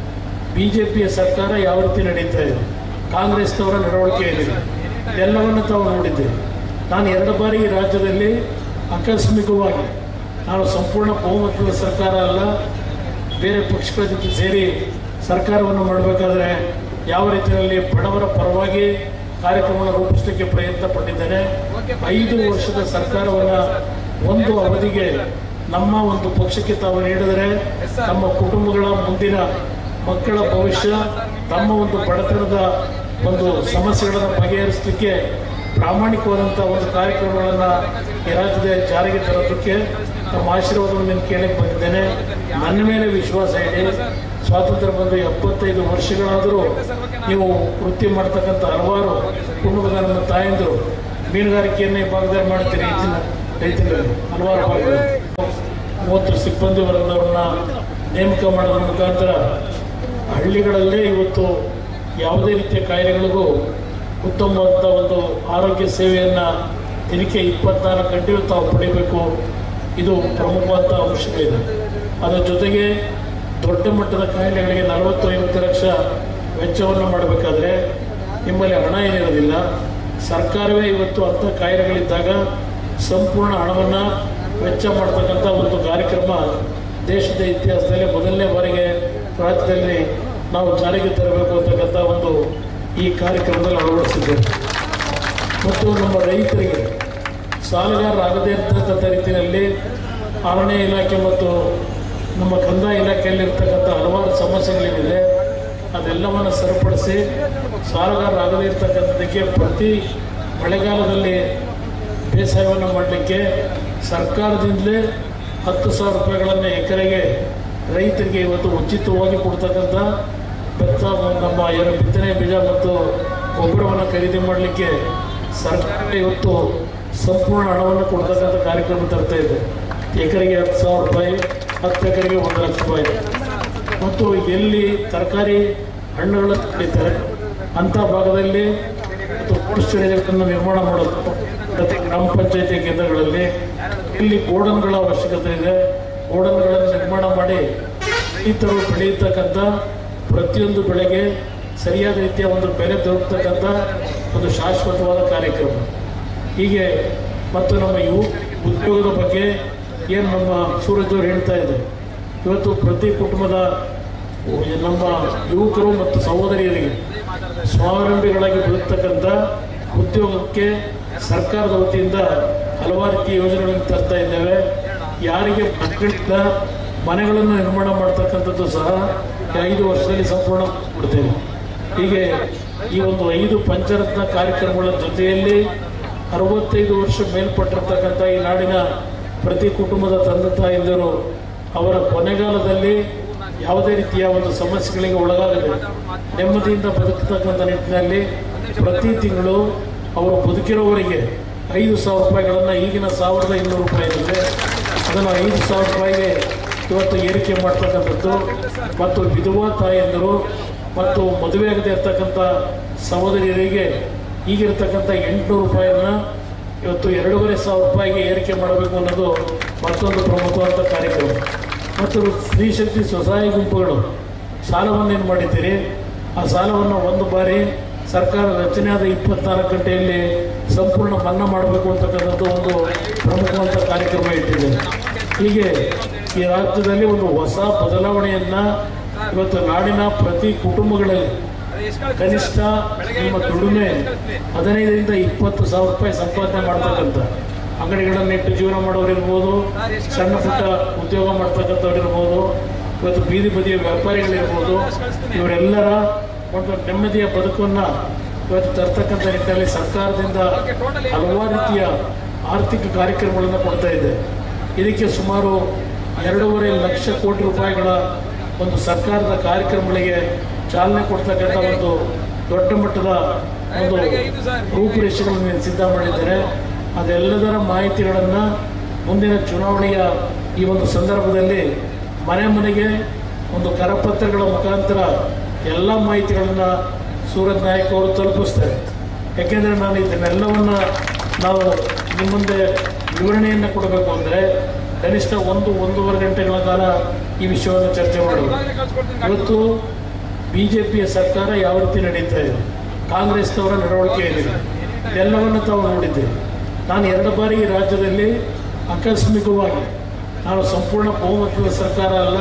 ಬಿ ಜೆ ಪಿಯ ಸರ್ಕಾರ ಯಾವ ರೀತಿ ನಡೀತಾ ಇದೆ ಕಾಂಗ್ರೆಸ್ನವರ ನಡವಳಿಕೆ ಏನಿದೆ ಇದೆಲ್ಲವನ್ನು ತಾವು ನೋಡಿದ್ದೇವೆ ನಾನು ಎರಡು ಬಾರಿ ಈ ರಾಜ್ಯದಲ್ಲಿ ಆಕಸ್ಮಿಕವಾಗಿ ನಾನು ಸಂಪೂರ್ಣ ಬಹುಮತದ ಸರ್ಕಾರ ಅಲ್ಲ ಬೇರೆ ಪಕ್ಷಗಳ ಜೊತೆ ಸೇರಿ ಸರ್ಕಾರವನ್ನು ಮಾಡಬೇಕಾದ್ರೆ ಯಾವ ರೀತಿಯಲ್ಲಿ ಬಡವರ ಪರವಾಗಿ ಕಾರ್ಯಕ್ರಮವನ್ನು ರೂಪಿಸಲಿಕ್ಕೆ ಪ್ರಯತ್ನ ಪಟ್ಟಿದ್ದೇನೆ ಐದು ವರ್ಷದ ಸರ್ಕಾರವನ್ನು ಒಂದು ಅವಧಿಗೆ ನಮ್ಮ ಒಂದು ಪಕ್ಷಕ್ಕೆ ತಾವು ನೀಡಿದರೆ ನಮ್ಮ ಕುಟುಂಬಗಳ ಮುಂದಿನ ಮಕ್ಕಳ ಭವಿಷ್ಯ ತಮ್ಮ ಒಂದು ಬಡತನದ ಒಂದು ಸಮಸ್ಯೆಗಳನ್ನು ಬಗೆಹರಿಸಲಿಕ್ಕೆ ಪ್ರಾಮಾಣಿಕವಾದಂಥ ಒಂದು ಕಾರ್ಯಕ್ರಮಗಳನ್ನು ಈ ರಾಜ್ಯದ ಜಾರಿಗೆ ತರೋದಕ್ಕೆ ತಮ್ಮ ಆಶೀರ್ವಾದವನ್ನು ನಾನು ಕೇಳಕ್ಕೆ ಬಂದಿದ್ದೇನೆ ನನ್ನ ಮೇಲೆ ವಿಶ್ವಾಸ ಇದೆ ಸ್ವಾತಂತ್ರ್ಯ ಬಂದು ಎಪ್ಪತ್ತೈದು ವರ್ಷಗಳಾದರೂ ನೀವು ವೃತ್ತಿ ಮಾಡ್ತಕ್ಕಂಥ ಹಲವಾರು ಕುಟುಂಬದ ನಮ್ಮ ತಾಯಂದಿರು ಮೀನುಗಾರಿಕೆಯನ್ನು ಈ ಭಾಗದಲ್ಲಿ ಮಾಡ್ತೀರಿ ಹೆಚ್ಚಿನ ರೈತರಲ್ಲಿ ಹಲವಾರು ಭಾಗದಲ್ಲಿ ಮೂವತ್ತು ಸಿಬ್ಬಂದಿ ವರ್ಗದವ್ರನ್ನ ನೇಮಕ ಮಾಡೋದ್ರ ಮುಖಾಂತರ ಹಳ್ಳಿಗಳಲ್ಲೇ ಇವತ್ತು ಯಾವುದೇ ರೀತಿಯ ಕಾಯಿಲೆಗಳಿಗೂ ಉತ್ತಮವಾದ ಒಂದು ಆರೋಗ್ಯ ಸೇವೆಯನ್ನು ದಿನಕ್ಕೆ ಇಪ್ಪತ್ನಾಲ್ಕು ಗಂಟೆಯೂ ತಾವು ಪಡಿಬೇಕು ಇದು ಪ್ರಮುಖವಾದ ಅಂಶಗಳಿದೆ ಅದರ ಜೊತೆಗೆ ದೊಡ್ಡ ಮಟ್ಟದ ಕಾಯಿಲೆಗಳಿಗೆ ನಲವತ್ತು ಐವತ್ತು ಲಕ್ಷ ವೆಚ್ಚವನ್ನು ಮಾಡಬೇಕಾದ್ರೆ ನಿಮ್ಮಲ್ಲಿ ಹಣ ಏನಿರೋದಿಲ್ಲ ಸರ್ಕಾರವೇ ಇವತ್ತು ಅಂಥ ಕಾಯಿಲೆಗಳಿದ್ದಾಗ ಸಂಪೂರ್ಣ ಹಣವನ್ನು ವೆಚ್ಚ ಮಾಡ್ತಕ್ಕಂಥ ಒಂದು ಕಾರ್ಯಕ್ರಮ ದೇಶದ ಇತಿಹಾಸದಲ್ಲಿ ಮೊದಲನೇ ಬಾರಿಗೆ ರಾಜ್ಯದಲ್ಲಿ ನಾವು ಜಾರಿಗೆ ತರಬೇಕು ಅಂತಕ್ಕಂಥ ಒಂದು ಈ ಕಾರ್ಯಕ್ರಮದಲ್ಲಿ ಅಳವಡಿಸಿದ್ದೇವೆ ಮತ್ತು ನಮ್ಮ ರೈತರಿಗೆ ಸಾಲಗಾರರಾಗದೇ ಇರ್ತಕ್ಕಂಥ ರೀತಿಯಲ್ಲಿ ಅರಣ್ಯ ಇಲಾಖೆ ಮತ್ತು ನಮ್ಮ ಕಂದಾಯ ಇಲಾಖೆಯಲ್ಲಿ ಇರ್ತಕ್ಕಂಥ ಹಲವಾರು ಸಮಸ್ಯೆಗಳೇನಿದೆ ಅದೆಲ್ಲವನ್ನು ಸರಿಪಡಿಸಿ ಸಾಲಗಾರರಾಗದೇ ಇರ್ತಕ್ಕಂಥದ್ದಕ್ಕೆ ಪ್ರತಿ ಮಳೆಗಾಲದಲ್ಲಿ ಬೇಸಾಯವನ್ನು ಮಾಡಲಿಕ್ಕೆ ಸರ್ಕಾರದಿಂದಲೇ ಹತ್ತು ಸಾವಿರ ರೂಪಾಯಿಗಳನ್ನು ಎಕರೆಗೆ ರೈತರಿಗೆ ಇವತ್ತು ಉಚಿತವಾಗಿ ಕೊಡ್ತಕ್ಕಂಥ ಭತ್ತ ನಮ್ಮ ಏನು ಬಿತ್ತನೆ ಬೀಜ ಮತ್ತು ಗೊಬ್ಬರವನ್ನು ಖರೀದಿ ಮಾಡಲಿಕ್ಕೆ ಸರ್ಕಾರ ಇವತ್ತು ಸಂಪೂರ್ಣ ಹಣವನ್ನು ಕೊಡ್ತಕ್ಕಂಥ ಕಾರ್ಯಕ್ರಮ ತರ್ತಾ ಇದೆ ಎಕರೆಗೆ ಹತ್ತು ಸಾವಿರ ರೂಪಾಯಿ ಹತ್ತು ಎಕರೆಗೆ ಒಂದು ಲಕ್ಷ ರೂಪಾಯಿ ಮತ್ತು ಎಲ್ಲಿ ತರಕಾರಿ ಹಣ್ಣುಗಳನ್ನು ಬೆಳೀತಾರೆ ಅಂಥ ಭಾಗದಲ್ಲಿ ಮತ್ತು ಕೋಲ್ಡ್ ಸ್ಟೋರೇಜ್ಗಳನ್ನು ನಿರ್ಮಾಣ ಮಾಡೋದು ಪ್ರತಿ ಗ್ರಾಮ ಪಂಚಾಯತಿ ಕೇಂದ್ರಗಳಲ್ಲಿ ಇಲ್ಲಿ ಗೋಡನ್ಗಳ ಅವಶ್ಯಕತೆ ಇದೆ ಗೋಡನ್ಗಳನ್ನು ನಿರ್ಮಾಣ ಮಾಡಿ ರೈತರು ಬೆಳೆಯತಕ್ಕಂಥ ಪ್ರತಿಯೊಂದು ಬೆಳೆಗೆ ಸರಿಯಾದ ರೀತಿಯ ಒಂದು ಬೆಲೆ ದೊರಕತಕ್ಕಂಥ ಒಂದು ಶಾಶ್ವತವಾದ ಕಾರ್ಯಕ್ರಮ ಹೀಗೆ ಮತ್ತು ನಮ್ಮ ಯುವ ಉದ್ಯೋಗದ ಬಗ್ಗೆ ಏನು ನಮ್ಮ ಸೂರಜ್ ಅವರು ಹೇಳ್ತಾ ಇದೆ ಇವತ್ತು ಪ್ರತಿ ಕುಟುಂಬದ ನಮ್ಮ ಯುವಕರು ಮತ್ತು ಸಹೋದರಿಯರಿಗೆ ಸ್ವಾವಲಂಬಿಗಳಾಗಿ ಬದುಕ್ತಕ್ಕಂಥ ಉದ್ಯೋಗಕ್ಕೆ ಸರ್ಕಾರದ ವತಿಯಿಂದ ಹಲವಾರು ರೀತಿಯ ಯೋಜನೆಗಳನ್ನು ತರ್ತಾ ಇದ್ದೇವೆ ಯಾರಿಗೆ ಮಕ್ಕಳಿಂದ ಮನೆಗಳನ್ನು ನಿರ್ಮಾಣ ಮಾಡ್ತಕ್ಕಂಥದ್ದು ಸಹ ಈ ಐದು ವರ್ಷದಲ್ಲಿ ಸಂಪೂರ್ಣ ಕೊಡ್ತೇವೆ ಹೀಗೆ ಈ ಒಂದು ಐದು ಪಂಚರತ್ನ ಕಾರ್ಯಕ್ರಮಗಳ ಜೊತೆಯಲ್ಲಿ ಅರವತ್ತೈದು ವರ್ಷ ಮೇಲ್ಪಟ್ಟಿರ್ತಕ್ಕಂಥ ಈ ನಾಡಿನ ಪ್ರತಿ ಕುಟುಂಬದ ತಂದೆ ತಾಯಂದಿರು ಅವರ ಕೊನೆಗಾಲದಲ್ಲಿ ಯಾವುದೇ ರೀತಿಯ ಒಂದು ಸಮಸ್ಯೆಗಳಿಗೆ ಒಳಗಾಗದೆ ನೆಮ್ಮದಿಯಿಂದ ಬದುಕತಕ್ಕಂಥ ನಿಟ್ಟಿನಲ್ಲಿ ಪ್ರತಿ ತಿಂಗಳು ಅವರು ಬದುಕಿರೋವರಿಗೆ ಐದು ಸಾವಿರ ರೂಪಾಯಿಗಳನ್ನು ಈಗಿನ ಸಾವಿರದ ಇನ್ನೂರು ರೂಪಾಯಿ ಇದೆ ಅದನ್ನು ಐದು ಸಾವಿರ ರೂಪಾಯಿಗೆ ಇವತ್ತು ಏರಿಕೆ ಮಾಡ್ತಕ್ಕಂಥದ್ದು ಮತ್ತು ವಿಧವಾ ತಾಯಂದಿರು ಮತ್ತು ಮದುವೆ ಆಗದೆ ಇರ್ತಕ್ಕಂಥ ಸಹೋದರಿಯರಿಗೆ ಈಗಿರ್ತಕ್ಕಂಥ ಎಂಟುನೂರು ರೂಪಾಯಿಯನ್ನ ಇವತ್ತು ಎರಡೂವರೆ ಸಾವಿರ ರೂಪಾಯಿಗೆ ಏರಿಕೆ ಮಾಡಬೇಕು ಅನ್ನೋದು ಮತ್ತೊಂದು ಪ್ರಮುಖವಾದ ಕಾರ್ಯಕ್ರಮ ಮತ್ತು ಸ್ತ್ರೀ ಶಕ್ತಿ ಸ್ವಸಹಾಯ ಗುಂಪುಗಳು ಸಾಲವನ್ನು ಏನು ಮಾಡಿದ್ದೀರಿ ಆ ಸಾಲವನ್ನು ಒಂದು ಬಾರಿ ಸರ್ಕಾರ ರಚನೆಯಾದ ಇಪ್ಪತ್ನಾಲ್ಕು ಗಂಟೆಯಲ್ಲಿ ಸಂಪೂರ್ಣ ಮನ್ನಾ ಮಾಡಬೇಕು ಅಂತಕ್ಕಂಥದ್ದು ಒಂದು ಪ್ರಮುಖವಾದ ಕಾರ್ಯಕ್ರಮ ಇಟ್ಟಿದೆ ಹೀಗೆ ಈ ರಾಜ್ಯದಲ್ಲಿ ಒಂದು ಹೊಸ ಬದಲಾವಣೆಯನ್ನ ಇವತ್ತು ನಾಡಿನ ಪ್ರತಿ ಕುಟುಂಬಗಳಲ್ಲಿ ಕನಿಷ್ಠ ನಿಮ್ಮ ದುಡಿಮೆ ಹದಿನೈದರಿಂದ ಇಪ್ಪತ್ತು ಸಾವಿರ ರೂಪಾಯಿ ಸಂಪಾದನೆ ಮಾಡ್ತಕ್ಕಂಥ ಅಂಗಡಿಗಳನ್ನು ಇಟ್ಟು ಜೀವನ ಮಾಡೋರು ಇರ್ಬೋದು ಸಣ್ಣ ಪುಟ್ಟ ಉದ್ಯೋಗ ಮಾಡ್ತಕ್ಕಂಥವ್ರು ಇರ್ಬೋದು ಇವತ್ತು ಬೀದಿ ಬದಿಯ ವ್ಯಾಪಾರಿಗಳಿರ್ಬೋದು ಇವರೆಲ್ಲರ ಒಂದು ನೆಮ್ಮದಿಯ ಬದುಕನ್ನು ಇವತ್ತು ತರ್ತಕ್ಕಂಥ ನಿಟ್ಟಿನಲ್ಲಿ ಸರ್ಕಾರದಿಂದ ಹಲವಾರು ರೀತಿಯ ಆರ್ಥಿಕ ಕಾರ್ಯಕ್ರಮಗಳನ್ನು ಕೊಡ್ತಾ ಇದೆ ಇದಕ್ಕೆ ಸುಮಾರು ಎರಡೂವರೆ ಲಕ್ಷ ಕೋಟಿ ರೂಪಾಯಿಗಳ ಒಂದು ಸರ್ಕಾರದ ಕಾರ್ಯಕ್ರಮಗಳಿಗೆ ಚಾಲನೆ ಕೊಡ್ತಕ್ಕಂಥ ಒಂದು ದೊಡ್ಡ ಮಟ್ಟದ ಒಂದು ರೂಪುರೇಷೆಗಳನ್ನು నేను ಸಿದ್ಧ ಮಾಡಿದ್ದೇನೆ ಅದೆಲ್ಲದರ ಮಾಹಿತಿಗಳನ್ನು ಮುಂದಿನ ಚುನಾವಣೆಯ ಈ ಒಂದು ಸಂದರ್ಭದಲ್ಲಿ ಮನೆ ಮನೆಗೆ ಒಂದು ಕರಪತ್ರಗಳ ಮುಖಾಂತರ ಎಲ್ಲ ಮಾಹಿತಿಗಳನ್ನು ಸೂರಜ್ ನಾಯಕ್ ಅವರು ತಲುಪಿಸ್ತಾರೆ ಯಾಕೆಂದರೆ ನಾನು ಇದನ್ನೆಲ್ಲವನ್ನು ನಾವು ನಿಮ್ಮ ಮುಂದೆ ವಿವರಣೆಯನ್ನು ಕೊಡಬೇಕು ಅಂದರೆ ಕನಿಷ್ಠ ಒಂದು ಒಂದೂವರೆ ಗಂಟೆಗಳ ಕಾಲ ಈ ವಿಷಯವನ್ನು ಚರ್ಚೆ ಮಾಡಬೇಕು ಇವತ್ತು ಬಿ ಜೆ ಪಿಯ ಸರ್ಕಾರ ಯಾವ ರೀತಿ ನಡೀತಾ ಇದೆ ಕಾಂಗ್ರೆಸ್ನವರ ನಡವಳಿಕೆ ಏನಿದೆ ಇದೆಲ್ಲವನ್ನು ತಾವು ನೋಡಿದ್ದೇವೆ ನಾನು ಎರಡು ಬಾರಿ ಈ ರಾಜ್ಯದಲ್ಲಿ ಆಕಸ್ಮಿಕವಾಗಿ ನಾನು ಸಂಪೂರ್ಣ ಬಹುಮತದ ಸರ್ಕಾರ ಅಲ್ಲ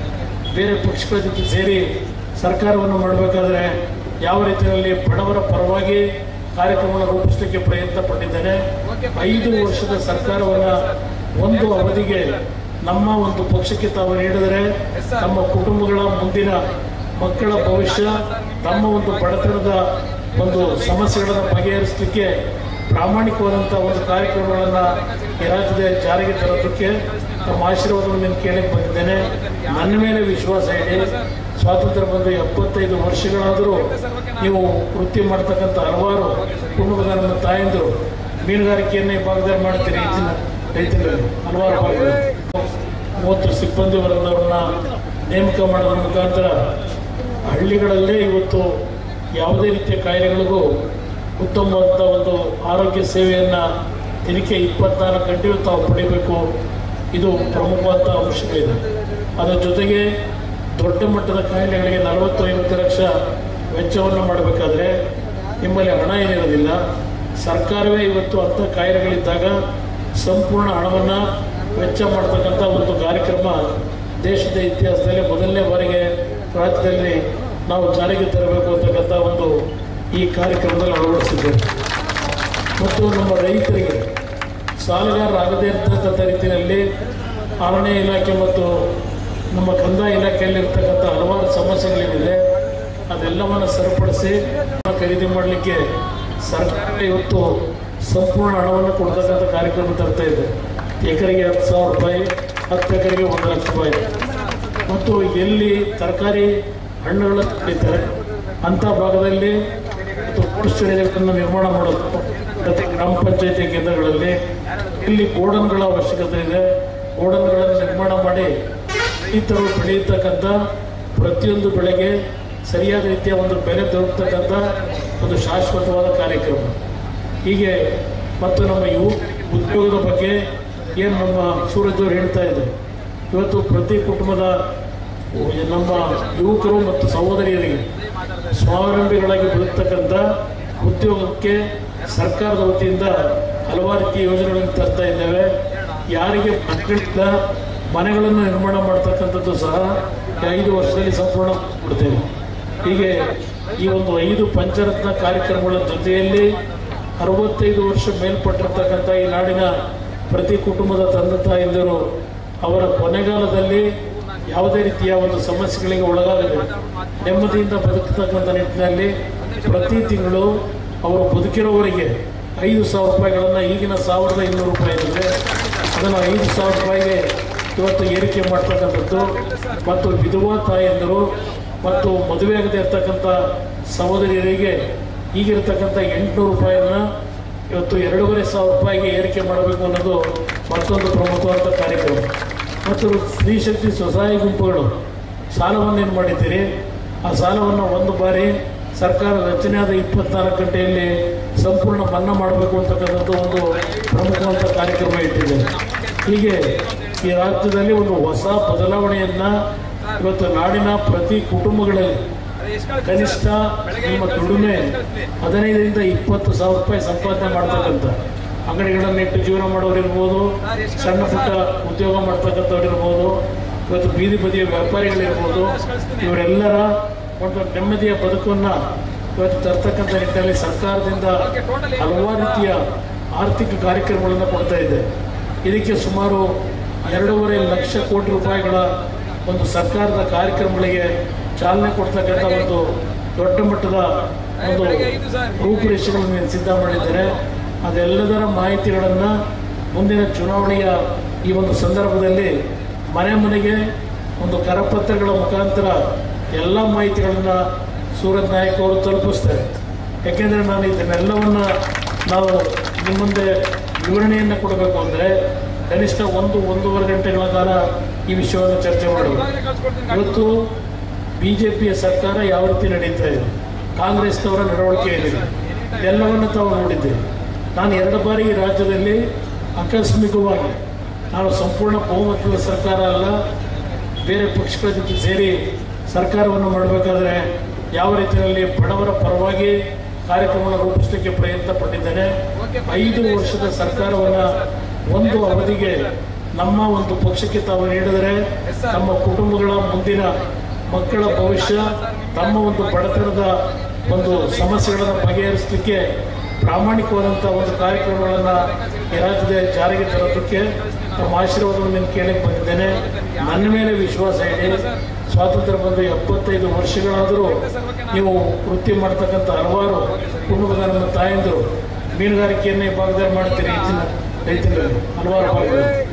ಬೇರೆ ಪಕ್ಷಗಳ ಜೊತೆ ಸೇರಿ ಸರ್ಕಾರವನ್ನು ಮಾಡಬೇಕಾದ್ರೆ ಯಾವ ರೀತಿಯಲ್ಲಿ ಬಡವರ ಪರವಾಗಿ ಕಾರ್ಯಕ್ರಮವನ್ನು ರೂಪಿಸಲಿಕ್ಕೆ ಪ್ರಯತ್ನ ಪಟ್ಟಿದ್ದೇನೆ ಐದು ವರ್ಷದ ಸರ್ಕಾರವನ್ನು ಒಂದು ಅವಧಿಗೆ ನಮ್ಮ ಒಂದು ಪಕ್ಷಕ್ಕೆ ತಾವು ನೀಡಿದರೆ ನಮ್ಮ ಕುಟುಂಬಗಳ ಮುಂದಿನ ಮಕ್ಕಳ ಭವಿಷ್ಯ ತಮ್ಮ ಒಂದು ಬಡತನದ ಒಂದು ಸಮಸ್ಯೆಗಳನ್ನು ಬಗೆಹರಿಸಲಿಕ್ಕೆ ಪ್ರಾಮಾಣಿಕವಾದಂಥ ಒಂದು ಕಾರ್ಯಕ್ರಮಗಳನ್ನು ಈ ರಾಜ್ಯದ ಜಾರಿಗೆ ತರೋದಕ್ಕೆ ತಮ್ಮ ಆಶೀರ್ವಾದವನ್ನು ನಾನು ಕೇಳಕ್ಕೆ ಬಂದಿದ್ದೇನೆ ನನ್ನ ಮೇಲೆ ವಿಶ್ವಾಸ ಇದೆ ಸ್ವಾತಂತ್ರ್ಯ ಬಂದು ಎಪ್ಪತ್ತೈದು ವರ್ಷಗಳಾದರೂ ನೀವು ವೃತ್ತಿ ಮಾಡ್ತಕ್ಕಂಥ ಹಲವಾರು ಕುಟುಂಬದ ನಮ್ಮ ತಾಯಂದರು ಮೀನುಗಾರಿಕೆಯನ್ನು ಈ ಭಾಗದಲ್ಲಿ ಮಾಡ್ತೀರಿ ರೈತಿನ ರೈತರಲ್ಲಿ ಹಲವಾರು ಭಾಗದಲ್ಲಿ ಮೂವತ್ತು ಸಿಬ್ಬಂದಿ ವರ್ಗದವ್ರನ್ನ ನೇಮಕ ಮಾಡೋದ್ರ ಮುಖಾಂತರ ಹಳ್ಳಿಗಳಲ್ಲೇ ಇವತ್ತು ಯಾವುದೇ ರೀತಿಯ ಕಾಯಿಲೆಗಳಿಗೂ ಉತ್ತಮವಾದ ಒಂದು ಆರೋಗ್ಯ ಸೇವೆಯನ್ನು ದಿನಕ್ಕೆ ಇಪ್ಪತ್ನಾಲ್ಕು ಗಂಟೆಯೂ ತಾವು ಪಡಿಬೇಕು ಇದು ಪ್ರಮುಖವಾದ ಅಂಶಗಳಿದೆ ಅದರ ಜೊತೆಗೆ ದೊಡ್ಡ ಮಟ್ಟದ ಕಾಯಿಲೆಗಳಿಗೆ ನಲವತ್ತು ಐವತ್ತು ಲಕ್ಷ ವೆಚ್ಚವನ್ನು ಮಾಡಬೇಕಾದ್ರೆ ನಿಮ್ಮಲ್ಲಿ ಹಣ ಏನಿರೋದಿಲ್ಲ ಸರ್ಕಾರವೇ ಇವತ್ತು ಅಂಥ ಕಾಯಿಲೆಗಳಿದ್ದಾಗ ಸಂಪೂರ್ಣ ಹಣವನ್ನು ವೆಚ್ಚ ಮಾಡ್ತಕ್ಕಂಥ ಒಂದು ಕಾರ್ಯಕ್ರಮ ದೇಶದ ಇತಿಹಾಸದಲ್ಲಿ ಮೊದಲನೇ ಬಾರಿಗೆ ರಾಜ್ಯದಲ್ಲಿ ನಾವು ಜಾರಿಗೆ ತರಬೇಕು ಅಂತಕ್ಕಂಥ ಒಂದು ಈ ಕಾರ್ಯಕ್ರಮದಲ್ಲಿ ಅಳವಡಿಸಿದ್ದೇವೆ ಮತ್ತು ನಮ್ಮ ರೈತರಿಗೆ ಸಾಲಗಾರರಾಗದೇ ಇರ್ತಕ್ಕಂಥ ರೀತಿಯಲ್ಲಿ ಅರಣ್ಯ ಇಲಾಖೆ ಮತ್ತು ನಮ್ಮ ಕಂದಾಯ ಇಲಾಖೆಯಲ್ಲಿ ಇರ್ತಕ್ಕಂಥ ಹಲವಾರು ಸಮಸ್ಯೆಗಳೇನಿದೆ ಅದೆಲ್ಲವನ್ನು ಸರಿಪಡಿಸಿ ಖರೀದಿ ಮಾಡಲಿಕ್ಕೆ ಸರ್ಕಾರ ಇವತ್ತು ಸಂಪೂರ್ಣ ಹಣವನ್ನು ಕೊಡ್ತಕ್ಕಂಥ ಕಾರ್ಯಕ್ರಮ ತರ್ತಾ ಇದೆ ಎಕರೆಗೆ ಹತ್ತು ಸಾವಿರ ರೂಪಾಯಿ ಹತ್ತು ಎಕರೆಗೆ ಒಂದು ಲಕ್ಷ ರೂಪಾಯಿ ಮತ್ತು ಎಲ್ಲಿ ತರಕಾರಿ ಹಣ್ಣುಗಳ ಬೆಳೀತಾರೆ ಅಂಥ ಭಾಗದಲ್ಲಿ ಮತ್ತು ಕೋಲ್ಡ್ ಸ್ಟೋರೇಜ್ಗಳನ್ನು ನಿರ್ಮಾಣ ಮಾಡೋದು ಪ್ರತಿ ಗ್ರಾಮ ಪಂಚಾಯತಿ ಕೇಂದ್ರಗಳಲ್ಲಿ ಇಲ್ಲಿ ಗೋಡನ್ಗಳ ಅವಶ್ಯಕತೆ ಇದೆ ಗೋಡನ್ಗಳನ್ನು ನಿರ್ಮಾಣ ಮಾಡಿ ರೈತರು ಬೆಳೆಯತಕ್ಕಂಥ ಪ್ರತಿಯೊಂದು ಬೆಳೆಗೆ ಸರಿಯಾದ ರೀತಿಯ ಒಂದು ಬೆಲೆ ದೊರಕತಕ್ಕಂಥ ಒಂದು ಶಾಶ್ವತವಾದ ಕಾರ್ಯಕ್ರಮ ಹೀಗೆ ಮತ್ತು ನಮ್ಮ ಯುವ ಉದ್ಯೋಗದ ಬಗ್ಗೆ ಏನು ನಮ್ಮ ಸೂರಜ್ ಅವರು ಹೇಳ್ತಾ ಇದ್ದಾರೆ ಇವತ್ತು ಪ್ರತಿ ಕುಟುಂಬದ ನಮ್ಮ ಯುವಕರು ಮತ್ತು ಸಹೋದರಿಯರಿಗೆ ಸ್ವಾವಲಂಬಿಗಳಾಗಿ ಬದುಕ್ತಕ್ಕಂಥ ಉದ್ಯೋಗಕ್ಕೆ ಸರ್ಕಾರದ ವತಿಯಿಂದ ಹಲವಾರು ರೀತಿಯ ಯೋಜನೆಗಳನ್ನು ತರ್ತಾ ಇದ್ದೇವೆ ಯಾರಿಗೆ ಮಕ್ಕಳಿಂದ ಮನೆಗಳನ್ನು ನಿರ್ಮಾಣ ಮಾಡ್ತಕ್ಕಂಥದ್ದು ಸಹ ಈ ಐದು ವರ್ಷದಲ್ಲಿ ಸಂಪೂರ್ಣ ಕೊಡ್ತೇವೆ ಹೀಗೆ ಈ ಒಂದು ಐದು ಪಂಚರತ್ನ ಕಾರ್ಯಕ್ರಮಗಳ ಜೊತೆಯಲ್ಲಿ ಅರವತ್ತೈದು ವರ್ಷ ಮೇಲ್ಪಟ್ಟಿರ್ತಕ್ಕಂಥ ಈ ನಾಡಿನ ಪ್ರತಿ ಕುಟುಂಬದ ತಂದೆ ತಾಯಂದಿರು ಅವರ ಕೊನೆಗಾಲದಲ್ಲಿ ಯಾವುದೇ ರೀತಿಯ ಒಂದು ಸಮಸ್ಯೆಗಳಿಗೆ ಒಳಗಾಗದೆ ನೆಮ್ಮದಿಯಿಂದ ಬದುಕತಕ್ಕಂಥ ನಿಟ್ಟಿನಲ್ಲಿ ಪ್ರತಿ ತಿಂಗಳು ಅವರು ಬದುಕಿರೋವರಿಗೆ ಐದು ಸಾವಿರ ರೂಪಾಯಿಗಳನ್ನು ಈಗಿನ ಸಾವಿರದ ಇನ್ನೂರು ರೂಪಾಯಿ ಇದೆ ಅದನ್ನು ಐದು ಸಾವಿರ ರೂಪಾಯಿಗೆ ಇವತ್ತು ಏರಿಕೆ ಮಾಡ್ತಕ್ಕಂಥದ್ದು ಮತ್ತು ವಿಧವಾ ತಾಯಂದಿರು ಮತ್ತು ಮದುವೆ ಆಗದೆ ಇರ್ತಕ್ಕಂಥ ಸಹೋದರಿಯರಿಗೆ ಈಗಿರ್ತಕ್ಕಂಥ ಎಂಟುನೂರು ರೂಪಾಯಿಯನ್ನ ಇವತ್ತು ಎರಡೂವರೆ ಸಾವಿರ ರೂಪಾಯಿಗೆ ಏರಿಕೆ ಮಾಡಬೇಕು ಅನ್ನೋದು ಮತ್ತೊಂದು ಪ್ರಮುಖವಾದ ಕಾರ್ಯಕ್ರಮ ಮತ್ತು ಸ್ತ್ರೀ ಶಕ್ತಿ ಸ್ವಸಹಾಯ ಗುಂಪುಗಳು ಸಾಲವನ್ನು ಏನು ಮಾಡಿದ್ದೀರಿ ಆ ಸಾಲವನ್ನು ಒಂದು ಬಾರಿ ಸರ್ಕಾರ ರಚನೆ ಆದ ಇಪ್ಪತ್ನಾಲ್ಕು ಗಂಟೆಯಲ್ಲಿ ಸಂಪೂರ್ಣ ಮನ್ನಾ ಮಾಡಬೇಕು ಅಂತಕ್ಕಂಥದ್ದು ಒಂದು ಪ್ರಮುಖವಾದ ಕಾರ್ಯಕ್ರಮ ಇಟ್ಟಿದೆ ಹೀಗೆ ಈ ರಾಜ್ಯದಲ್ಲಿ ಒಂದು ಹೊಸ ಬದಲಾವಣೆಯನ್ನ ಇವತ್ತು ನಾಡಿನ ಪ್ರತಿ ಕುಟುಂಬಗಳಲ್ಲಿ ಕನಿಷ್ಠ ನಿಮ್ಮ ದುಡಿಮೆ ಹದಿನೈದರಿಂದ ಇಪ್ಪತ್ತು ಸಾವಿರ ರೂಪಾಯಿ ಸಂಪಾದನೆ ಮಾಡ್ತಕ್ಕಂಥ ಅಂಗಡಿಗಳನ್ನು ಇಟ್ಟು ಜೀವನ ಮಾಡೋರು ಇರ್ಬೋದು ಸಣ್ಣ ಪುಟ್ಟ ಉದ್ಯೋಗ ಮಾಡ್ತಕ್ಕಂಥವ್ರು ಇರ್ಬೋದು ಇವತ್ತು ಬೀದಿ ಬದಿಯ ವ್ಯಾಪಾರಿಗಳಿರ್ಬೋದು ಇವರೆಲ್ಲರ ಒಂದು ನೆಮ್ಮದಿಯ ಬದುಕನ್ನು ಇವತ್ತು ತರ್ತಕ್ಕಂಥ ನಿಟ್ಟಿನಲ್ಲಿ ಸರ್ಕಾರದಿಂದ ಹಲವಾರು ರೀತಿಯ ಆರ್ಥಿಕ ಕಾರ್ಯಕ್ರಮಗಳನ್ನು ಕೊಡ್ತಾ ಇದೆ ಇದಕ್ಕೆ ಸುಮಾರು ಎರಡೂವರೆ ಲಕ್ಷ ಕೋಟಿ ರೂಪಾಯಿಗಳ ಒಂದು ಸರ್ಕಾರದ ಕಾರ್ಯಕ್ರಮಗಳಿಗೆ ಚಾಲನೆ ಕೊಡ್ತಕ್ಕಂಥ ಒಂದು ದೊಡ್ಡ ಮಟ್ಟದ ಒಂದು ರೂಪುರೇಷೆಗಳನ್ನು నేను ಸಿದ್ಧ ಮಾಡಿದ್ದೇನೆ ಅದೆಲ್ಲದರ ಮಾಹಿತಿಗಳನ್ನು ಮುಂದಿನ ಚುನಾವಣೆಯ ಈ ಒಂದು ಸಂದರ್ಭದಲ್ಲಿ ಮನೆ ಮನೆಗೆ ಒಂದು ಕರಪತ್ರಗಳ ಮುಖಾಂತರ ಎಲ್ಲ ಮಾಹಿತಿಗಳನ್ನು ಸೂರಜ್ ನಾಯಕ್ ಅವರು ತಲುಪಿಸ್ತಾರೆ ಯಾಕೆಂದರೆ ನಾನು ಇದನ್ನೆಲ್ಲವನ್ನು ನಾವು ನಿಮ್ಮ ಮುಂದೆ ವಿವರಣೆಯನ್ನು ಕೊಡಬೇಕು ಅಂದರೆ ಕನಿಷ್ಠ ಒಂದು ಒಂದೂವರೆ ಗಂಟೆಗಳ ಕಾಲ ಈ ವಿಷಯವನ್ನು ಚರ್ಚೆ ಮಾಡಬೇಕು ಇವತ್ತು ಬಿ ಜೆ ಪಿಯ ಸರ್ಕಾರ ಯಾವ ರೀತಿ ನಡೀತಾ ಇದೆ ಕಾಂಗ್ರೆಸ್ನವರ ನಡವಳಿಕೆ ಏನಿದೆ ಇದೆಲ್ಲವನ್ನು ತಾವು ನೋಡಿದ್ದೇವೆ ನಾನು ಎರಡು ಬಾರಿ ಈ ರಾಜ್ಯದಲ್ಲಿ ಆಕಸ್ಮಿಕವಾಗಿ ನಾನು ಸಂಪೂರ್ಣ ಬಹುಮತದ ಸರ್ಕಾರ ಅಲ್ಲ ಬೇರೆ ಪಕ್ಷಗಳ ಜೊತೆ ಸೇರಿ ಸರ್ಕಾರವನ್ನು ಮಾಡಬೇಕಾದ್ರೆ ಯಾವ ರೀತಿಯಲ್ಲಿ ಬಡವರ ಪರವಾಗಿ ಕಾರ್ಯಕ್ರಮವನ್ನು ರೂಪಿಸಲಿಕ್ಕೆ ಪ್ರಯತ್ನ ಪಟ್ಟಿದ್ದೇನೆ ಐದು ವರ್ಷದ ಸರ್ಕಾರವನ್ನು ಒಂದು ಅವಧಿಗೆ ನಮ್ಮ ಒಂದು ಪಕ್ಷಕ್ಕೆ ತಾವು ನೀಡಿದರೆ ನಮ್ಮ ಕುಟುಂಬಗಳ ಮುಂದಿನ ಮಕ್ಕಳ ಭವಿಷ್ಯ ತಮ್ಮ ಒಂದು ಬಡತನದ ಒಂದು ಸಮಸ್ಯೆಗಳನ್ನು ಬಗೆಹರಿಸಲಿಕ್ಕೆ ಪ್ರಾಮಾಣಿಕವಾದಂಥ ಒಂದು ಕಾರ್ಯಕ್ರಮಗಳನ್ನು ಈ ರಾಜ್ಯದ ಜಾರಿಗೆ ತರೋದಕ್ಕೆ ನಮ್ಮ ಆಶೀರ್ವಾದವನ್ನು ನಾನು ಕೇಳಕ್ಕೆ ಬಂದಿದ್ದೇನೆ ನನ್ನ ಮೇಲೆ ವಿಶ್ವಾಸ ಇದೆ ಸ್ವಾತಂತ್ರ್ಯ ಬಂದು ಎಪ್ಪತ್ತೈದು ವರ್ಷಗಳಾದರೂ ನೀವು ವೃತ್ತಿ ಮಾಡ್ತಕ್ಕಂಥ ಹಲವಾರು ಕುಟುಂಬದ ನಮ್ಮ ತಾಯಂದಿರು ಮೀನುಗಾರಿಕೆಯನ್ನೇ ಭಾಗದಲ್ಲಿ ಮಾಡ್ತೀರಿ ಹೆಚ್ಚಿನ ರೈತರಲ್ಲಿ ಹಲವಾರು ಭಾಗದಲ್ಲಿ